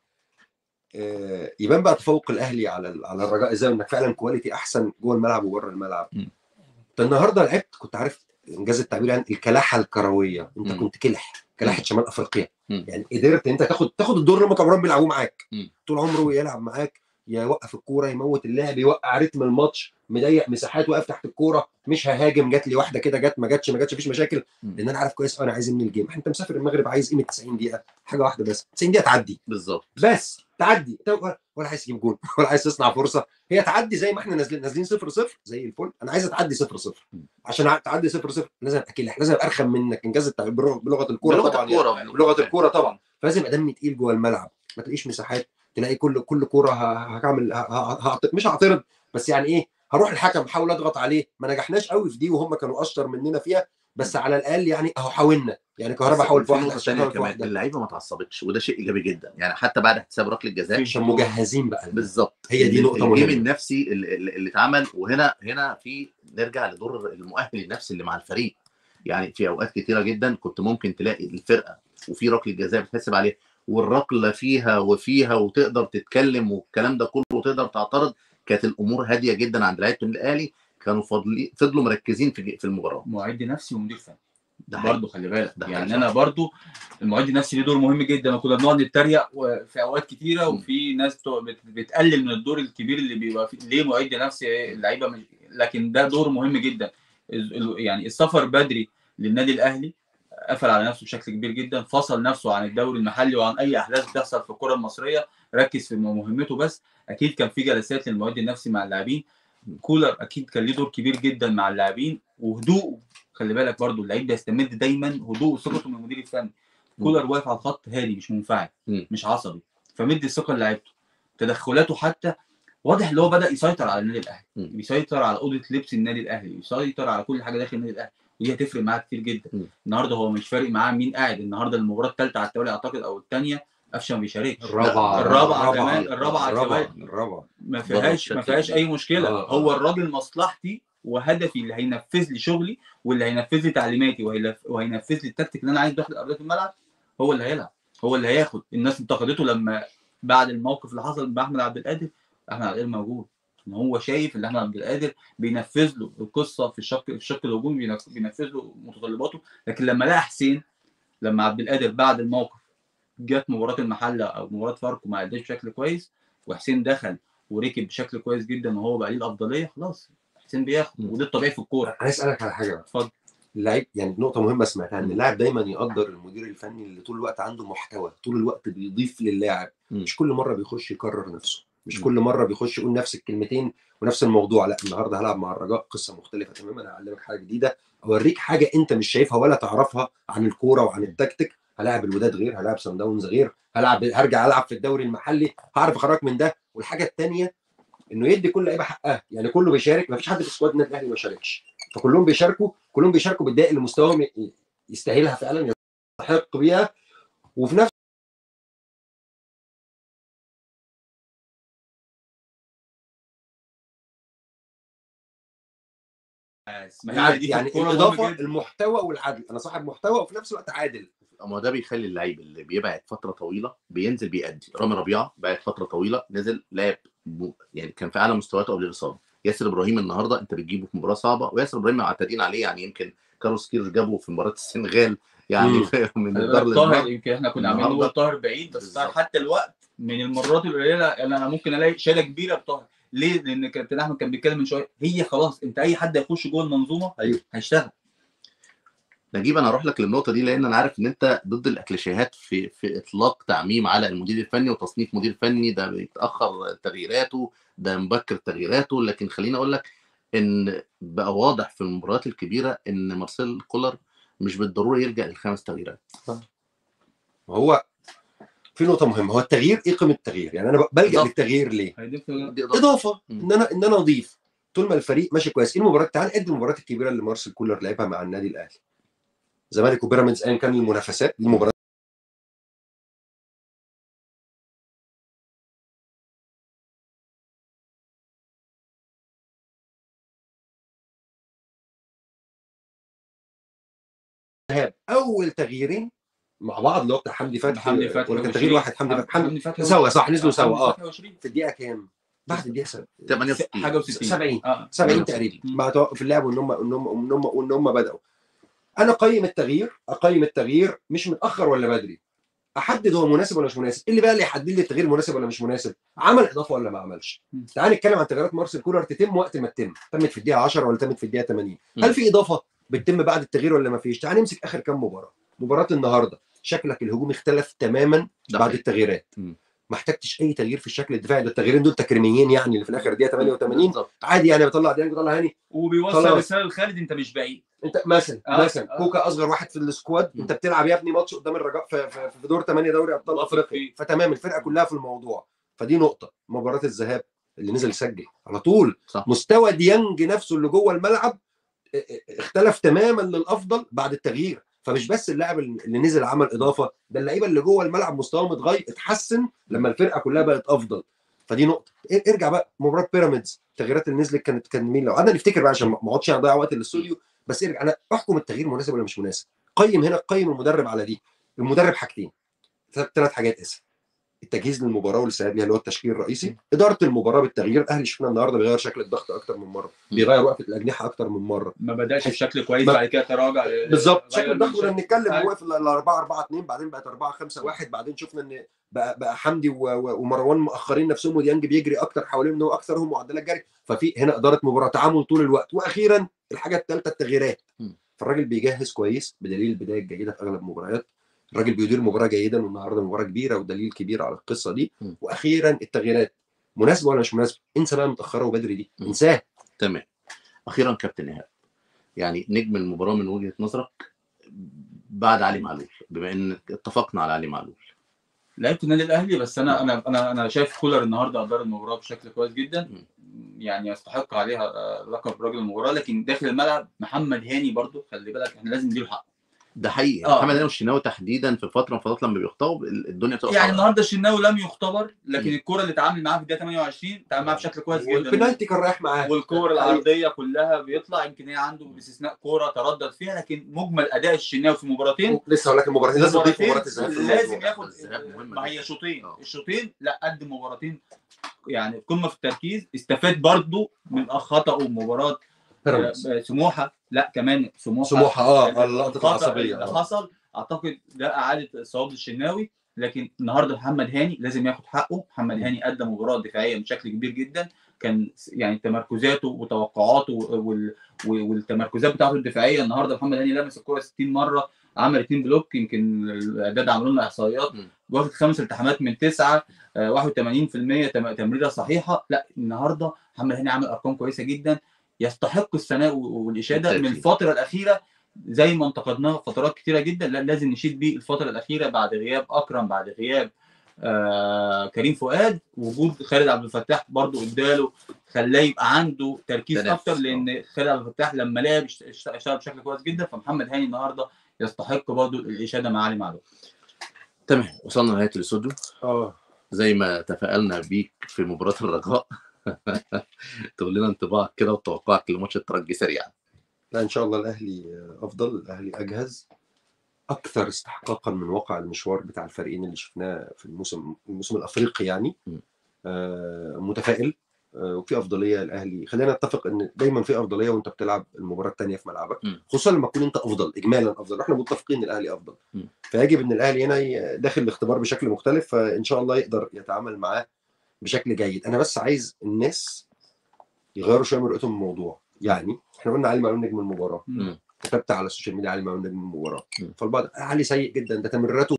آه، يبان بقى تفوق الاهلي على ال- على الرجاء ازاي انك فعلا كواليتي احسن جوه الملعب وبره الملعب م. انت النهارده لعبت كنت عارف انجاز التعبير عن الكلاحه الكرويه انت م. كنت كلح كلاحه شمال افريقيا م. يعني قدرت انت تاخد تاخد الدور اللي هم كانوا بيلعبوه معاك م. طول عمره يلعب معاك يوقف الكوره يموت اللاعب يوقع رتم الماتش مضيق مساحات واقف تحت الكوره مش ههاجم جات لي واحده كده جت ما جاتش ما جاتش مفيش مشاكل م. لان انا عارف كويس انا عايز من الجيم انت مسافر المغرب عايز قيمه 90 دقيقه حاجه واحده بس 90 دقيقه تعدي بالظبط بس تعدي أنت ولا ولا عايز تجيب جول ولا عايز تصنع فرصه هي تعدي زي ما احنا نازلين نازلين 0 0 زي الفل انا عايز تعدي 0 0 عشان تعدي 0 0 لازم ابقى كلح لازم ابقى ارخم منك انجاز التعبير بلغه بلغة الكوره بلغه طبعا الكوره يعني. بلغه الكوره طبعا فلازم يبقى دمي تقيل جوه الملعب ما تلاقيش مساحات تلاقي كل كل كوره ه- هعمل ه- ه- هعت- مش هعترض بس يعني ايه هروح الحكم احاول اضغط عليه ما نجحناش قوي في دي وهم كانوا اشطر مننا فيها بس على الاقل يعني اهو حاولنا يعني كهربا بس حاول في في واحده نقطه عشان ثانيه حاول في كمان واحده اللعيبه ما اتعصبتش وده شيء ايجابي جدا يعني حتى بعد احتساب ركله الجزاء عشان مجهزين بقى بالظبط هي دي ال- نقطة الجيم مهمة. النفسي اللي, اللي اللي اتعمل وهنا هنا في نرجع لدور المؤهل النفسي اللي مع الفريق يعني في اوقات كتيره جدا كنت ممكن تلاقي الفرقه وفي ركله جزاء بتحسب عليها والركله فيها وفيها وتقدر تتكلم والكلام ده كله وتقدر تعترض كانت الامور هاديه جدا عند لعيبه النادي الاهلي كانوا فاضلين فضلوا مركزين في في المباراه معد نفسي ومدير فني ده حقيقي. برضه خلي بالك ده يعني حقيقي. انا برضه المعد النفسي ليه دور مهم جدا وكنا بنقعد نتريق و- في اوقات كتيره م. وفي ناس بتوع- بت- بتقلل من الدور الكبير اللي بيبقى فيه ليه معد نفسي اللعيبه مش لكن ده دور مهم جدا ال- ال- يعني السفر بدري للنادي الاهلي قفل على نفسه بشكل كبير جدا فصل نفسه عن الدوري المحلي وعن اي احداث بتحصل في الكره المصريه ركز في مهمته بس اكيد كان في جلسات للمعد النفسي مع اللاعبين كولر اكيد كان ليه دور كبير جدا مع اللاعبين وهدوءه خلي بالك برضو اللعيب بيستمد دايما هدوء وثقته من المدير الفني كولر واقف على الخط هادي مش منفعل مم. مش عصبي فمدي الثقه للاعيبته تدخلاته حتى واضح ان هو بدا يسيطر على النادي الاهلي مم. بيسيطر على اوضه لبس النادي الاهلي بيسيطر على كل حاجه داخل النادي الاهلي ودي هتفرق معاه كتير جدا مم. النهارده هو مش فارق معاه مين قاعد النهارده المباراه الثالثه على التوالي اعتقد او الثانيه قفشه ما بيشاركش الرابعه الرابعة كمان، الرابعة على الرابعه التوالي. الرابعه ما فيهاش ما فيهاش اي مشكله آه، آه. هو الراجل مصلحتي وهدفي اللي هينفذ لي شغلي واللي هينفذ لي تعليماتي وهيلف- وهينفذ لي التكتيك اللي انا عايز داخل ارضيه الملعب هو اللي هيلعب هو اللي هياخد الناس انتقدته لما بعد الموقف اللي حصل مع احمد عبد القادر احمد عبد القادر موجود ان هو شايف ان احمد عبد القادر بينفذ له القصه في الشق في الشق الهجومي بينف- بينفذ له متطلباته لكن لما لقى حسين لما عبد القادر بعد الموقف جت مباراه المحله او مباراه فاركو ما اداش بشكل كويس وحسين دخل وركب بشكل كويس جدا وهو بقى ليه الافضليه خلاص حسين بياخد مم. وده الطبيعي في الكوره عايز اسالك على حاجه بقى. اتفضل اللعيب يعني نقطة مهمة سمعتها إن مم. اللاعب دايما يقدر المدير الفني اللي طول الوقت عنده محتوى، طول الوقت بيضيف للاعب، مم. مش كل مرة بيخش يكرر نفسه، مش مم. كل مرة بيخش يقول نفس الكلمتين ونفس الموضوع، لا النهارده هلعب مع الرجاء قصة مختلفة تماما، هعلمك حاجة جديدة، أوريك حاجة أنت مش شايفها ولا تعرفها عن الكورة وعن التكتيك، هلاعب الوداد غير، هلاعب سان داونز غير، هلعب هرجع ألعب في الدوري المحلي، هعرف أخرجك من ده، والحاجة الثانية انه يدي كل لعيبه حقها يعني كله بيشارك ما فيش حد في سكواد النادي الاهلي ما شاركش فكلهم بيشاركوا كلهم بيشاركوا بالدقائق اللي مستواهم ي- يستاهلها فعلا يستحق بيها وفي نفس بس ما هي دي في يعني الكورة الاضافه مهمة جداً. المحتوى والعدل انا صاحب محتوى وفي نفس الوقت عادل ما هو ده بيخلي اللعيب اللي بيبعد فتره طويله بينزل بيأدي رامي ربيعه بعد فتره طويله نزل لعب م- يعني كان في اعلى مستوياته قبل الاصابه ياسر ابراهيم النهارده انت بتجيبه في مباراه صعبه وياسر ابراهيم معتادين عليه يعني يمكن كارلوس كيروش جابه في مباراه السنغال يعني مم. من خلي الدار بالك طاهر للدار يمكن احنا كنا عاملين النهاردة- نقول طاهر بعيد بس طاهر بالظبط. حتى الوقت من المرات القليله اللي انا ممكن الاقي شهاده كبيره بطاهر ليه؟ لان كابتن احمد كان بيتكلم من شويه هي خلاص انت اي حد هيخش جوه المنظومه أيوه. هيشتغل نجيب انا هروح لك للنقطه دي لان انا عارف ان انت ضد الاكليشيهات في في اطلاق تعميم على المدير الفني وتصنيف مدير فني ده بيتاخر تغييراته ده مبكر تغييراته لكن خليني اقول لك ان بقى واضح في المباريات الكبيره ان مارسيل كولر مش بالضروره يلجا للخمس تغييرات هو في نقطه مهمه هو التغيير ايه قيمه التغيير يعني انا ب- بلجا بالظبط. للتغيير ليه هيضيف دي إضافة. اضافه مم. ان انا ان انا اضيف طول ما الفريق ماشي كويس ايه المباراه تعال قد المباريات الكبيره اللي مارسيل كولر لعبها مع النادي الاهلي زمالك وبيراميدز ايا كان المنافسات دي المباريات ذهاب اول تغييرين مع بعض اللي هو بتاع حمدي فتحي حمدي فتحي ولا كان وشريف. تغيير واحد حمدي فتحي حمدي حمدي فتحي سوا صح نزلوا سوا حمدي اه فتحي وشريف. في الدقيقه كام؟ بعد الدقيقه 68 حاجه و60 70 اه 70 مم. تقريبا مم. مع توقف اللعب وان هم وان هم وان هم وان هم بداوا انا اقيم التغيير اقيم التغيير مش متاخر ولا بدري احدد هو مناسب ولا مش مناسب إيه اللي بقى اللي يحدد لي التغيير مناسب ولا مش مناسب عمل اضافه ولا ما عملش مم. تعال نتكلم عن تغييرات مارسيل كولر تتم وقت ما تتم تمت في الدقيقه 10 ولا تمت في الدقيقه 80 مم. هل في اضافه بتتم بعد التغيير ولا ما فيش تعال نمسك اخر كام مباراه مباراه النهارده شكلك الهجومي اختلف تماما ده بعد حقيقي. التغييرات مم. ما احتجتش اي تغيير في الشكل الدفاعي ده التغييرين دول تكريميين يعني اللي في الاخر دقيقه 88 بالظبط. عادي يعني بطلع ديانج بطلع هاني وبيوصل خلاص. رساله لخالد انت مش بعيد انت مثلا آه، مثلا آه. كوكا اصغر واحد في السكواد م. انت بتلعب يا ابني ماتش قدام الرجاء في, في, في دور 8 دوري ابطال واثق افريقيا فيه. فتمام الفرقه كلها في الموضوع فدي نقطه مباراه الذهاب اللي نزل يسجل على طول صح. مستوى ديانج نفسه اللي جوه الملعب اه، اه، اختلف تماما للافضل بعد التغيير فمش بس اللاعب اللي نزل عمل اضافه ده اللعيبه اللي جوه الملعب مستواهم اتغير اتحسن لما الفرقه كلها بقت افضل فدي نقطه ار- ارجع بقى مباراه بيراميدز التغييرات اللي نزلت كانت كان مين لو قعدنا نفتكر بقى عشان ما ما اقعدش اضيع وقت الاستوديو بس ارجع انا احكم التغيير مناسب ولا مش مناسب قيم هنا قيم المدرب على دي المدرب حاجتين ثلاث حاجات اسم التجهيز للمباراه والاستعداد ليها اللي هو التشكيل الرئيسي اداره المباراه بالتغيير الاهلي شفنا النهارده بيغير شكل الضغط اكتر من مره بيغير وقفه الاجنحه اكتر من مره ما بداش بشكل كويس ما- بعد كده تراجع ل- بالظبط غير شكل الضغط من كنا شكل. بنتكلم أيوة. هو في ال 4 4 2 بعدين بقت 4 5 1 بعدين شفنا ان بقى بقى حمدي و- و- ومروان مؤخرين نفسهم وديانج بيجري اكتر حوالين انه اكثرهم معدلات جري ففي هنا اداره مباراه تعامل طول الوقت واخيرا الحاجه الثالثه التغييرات م. فالراجل بيجهز كويس بدليل البدايه الجيده في اغلب المباريات الراجل بيدير مباراه جيدا والنهارده مباراه كبيره ودليل كبير على القصه دي م. واخيرا التغييرات مناسبه ولا مش مناسبه انسى بقى متاخره وبدري دي م. انساها تمام اخيرا كابتن ايهاب يعني نجم المباراه من وجهه نظرك بعد علي معلول بما ان اتفقنا على علي معلول لعبت النادي الاهلي بس انا انا انا انا شايف كولر النهارده ادار المباراه بشكل كويس جدا يعني يستحق عليها آه، لقب رجل المباراه لكن داخل الملعب محمد هاني برضو خلي بالك احنا لازم نديله حقه ده حقيقي آه. محمد هاني والشناوي تحديدا في فتره من الفترات لما بيخطئوا الدنيا بتبقى يعني صعبة. النهارده الشناوي لم يختبر لكن م. الكره اللي اتعامل معاها في الدقيقه 28 اتعامل معاها بشكل كويس جدا والبنالتي كان رايح معاه والكور العرضيه كلها بيطلع يمكن هي عنده باستثناء كوره تردد فيها لكن مجمل اداء الشناوي في المباراتين لسه هقول لك المباراتين لازم تضيف مباراتين مباراه الذهاب في لازم الموضوع. ياخد الذهاب مهم ما هي جدا. شوطين آه. الشوطين لا قدم مباراتين يعني قمه في التركيز استفاد برضو من خطأه مباراه بيراميدز آه، سموحه لا كمان سموحه سموحه اه اللقطه الخطأ العصبيه اللي آه. حصل اعتقد ده اعاده صواب الشناوي لكن النهارده محمد هاني لازم ياخد حقه محمد هاني ادى مباراه دفاعيه بشكل كبير جدا كان يعني تمركزاته وتوقعاته وال... والتمركزات بتاعته الدفاعيه النهارده محمد هاني لمس الكره 60 مره عمل اثنين بلوك يمكن الاعداد عملوا لنا احصائيات م. واخد خمس التحامات من تسعه آه، 81% تم- تمريره صحيحه لا النهارده محمد هاني عامل ارقام كويسه جدا يستحق الثناء والاشاده من بالتأكيد. الفتره الاخيره زي ما انتقدناه في فترات كتيره جدا لا لازم نشيد بيه الفتره الاخيره بعد غياب اكرم بعد غياب آه كريم فؤاد وجود خالد عبد الفتاح برضو اداله خلاه يبقى عنده تركيز تنافس. اكتر لان خالد عبد الفتاح لما لعب اشت- اشت- اشتغل بشكل كويس جدا فمحمد هاني النهارده يستحق برضو الاشاده مع علي معلول تمام وصلنا لنهايه الاستوديو اه زي ما تفائلنا بيك في مباراه الرجاء تقول لنا انطباعك كده وتوقعك لماتش الترجي سريعا لا ان شاء الله الاهلي افضل الاهلي اجهز اكثر استحقاقا من واقع المشوار بتاع الفريقين اللي شفناه في الموسم الموسم الافريقي يعني م. آه، متفائل آه، وفي افضليه الاهلي خلينا نتفق ان دايما في افضليه وانت بتلعب المباراه الثانيه في ملعبك م. خصوصا لما تكون انت افضل اجمالا افضل احنا متفقين ان الاهلي افضل م. فيجب ان الاهلي هنا ي- داخل الاختبار بشكل مختلف فان شاء الله يقدر يتعامل معاه بشكل جيد انا بس عايز الناس يغيروا شويه من رؤيتهم من الموضوع يعني احنا قلنا علي معلول نجم المباراه مم. كتبت على السوشيال ميديا علي معلول نجم المباراه م. فالبعض علي سيء جدا ده تمريراته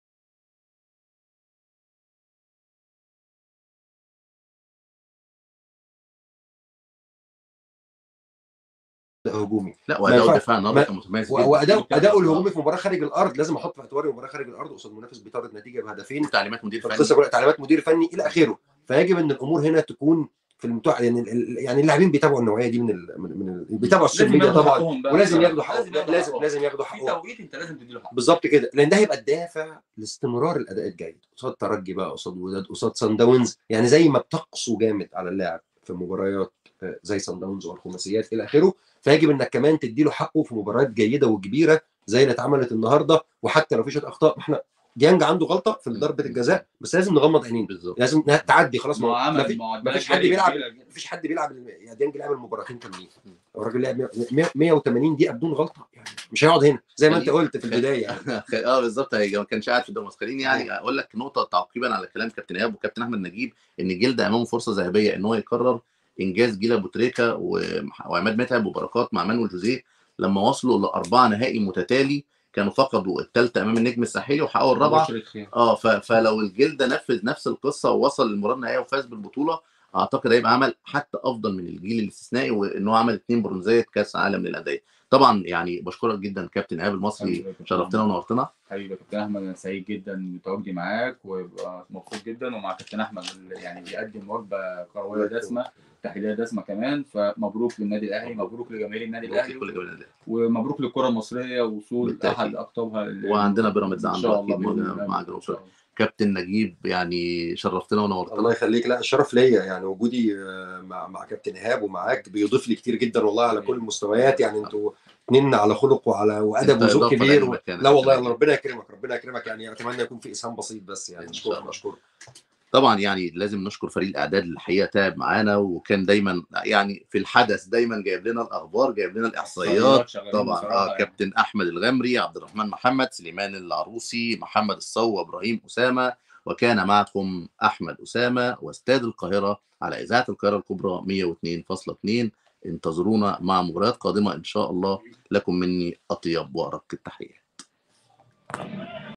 هجومي لا ما واداء ينفعش. الدفاع النهارده ما- كان متميز و- جدا واداؤه بتاع- اداؤه آه. الهجومي في مباراه خارج الارض لازم احط في اعتباري مباراه خارج الارض قصاد منافس بيطرد نتيجه بهدفين تعليمات مدير فني القصه كلها تعليمات مدير فني الى اخره فيجب ان الامور هنا تكون في المتوع يعني ال- ال- يعني اللاعبين بيتابعوا النوعيه دي من ال من, من ال... بيتابعوا السوشيال لازم ميديا ياخدوا طبعا حقهم بقى. ولازم ياخدوا حقهم لازم ياخدوا لازم حقهم. لازم ياخدوا في حقهم توقيت انت لازم تديله حقه بالظبط كده لان ده هيبقى الدافع لاستمرار الاداء الجيد قصاد ترجي بقى قصاد وداد قصاد سان داونز يعني زي ما بتقسو جامد على اللاعب في مباريات آه، زي سان داونز والخماسيات الى اخره فيجب انك كمان تديله حقه في مباريات جيده وكبيره زي اللي اتعملت النهارده وحتى لو في شويه اخطاء احنا ديانج عنده غلطه في ضربه الجزاء بس لازم نغمض عينينا بالظبط لازم إنها تعدي خلاص ما هو ما عمل فيش معدلات ما فيش حد جري بيلعب كبيرة جدا. ما فيش حد بيلعب الم- يعني ديانج لعب المباراتين كاملين الراجل لعب 100 180 دقيقه بدون غلطه يعني مش هيقعد هنا زي ما انت خليل- قلت في البدايه يعني. اه بالظبط هي ما كانش قاعد في الدوري خليني يعني اقول لك نقطه تعقيبا على كلام كابتن ايهاب وكابتن احمد نجيب ان جلده امامه فرصه ذهبيه ان هو يكرر انجاز جيل ابو تريكه ومح- وعماد متعب وبركات مع مانويل جوزيه لما وصلوا لاربعه نهائي متتالي كانوا فقدوا الثالثه امام النجم الساحلي وحققوا الرابعه مباشر الخير. اه ف... فلو الجلده نفذ نفس القصه ووصل للمباراه النهائيه وفاز بالبطوله اعتقد هيبقى عمل حتى افضل من الجيل الاستثنائي وان هو عمل اثنين برونزيه كاس عالم للانديه طبعا يعني بشكرك جدا كابتن ايهاب المصري حبيبي يا كابتن شرفتنا ونورتنا حبيبي يا كابتن احمد انا سعيد جدا بتواجدي معاك ويبقى مبسوط جدا ومع كابتن احمد اللي يعني بيقدم وجبه كرويه دسمه تحليليه دسمه كمان فمبروك للنادي الاهلي مبروك لجماهير النادي الاهلي كل جميل الأهلي. ومبروك للكره المصريه وصول بالتأكيد. احد اقطابها ال- وعندنا بيراميدز ان عنده شاء الله اكيد بإذن مع- الله. مع إن جنوب شاء الله. كابتن نجيب يعني شرفتنا ونورتنا الله يخليك لا الشرف ليا يعني وجودي آه، مع مع كابتن ايهاب ومعاك بيضيف لي كتير جدا والله على كل المستويات يعني انتوا اتنين على خلق وعلى وادب أنت وذوق إضافة كبير و... لعلمك يعني. لا والله الله ربنا يكرمك ربنا يكرمك يعني اتمنى يكون في اسهام بسيط بس يعني إن شاء اشكرك الله. اشكرك طبعا يعني لازم نشكر فريق الاعداد اللي الحقيقه تعب معانا وكان دايما يعني في الحدث دايما جايب لنا الاخبار جايب لنا الاحصائيات شغالين طبعا بصراحة اه يعني. كابتن احمد الغمري عبد الرحمن محمد سليمان العروسي محمد الصو ابراهيم اسامه وكان معكم احمد اسامه واستاد القاهره على اذاعه القاهره الكبرى 102.2 انتظرونا مع مباريات قادمه ان شاء الله لكم مني اطيب وارق التحيات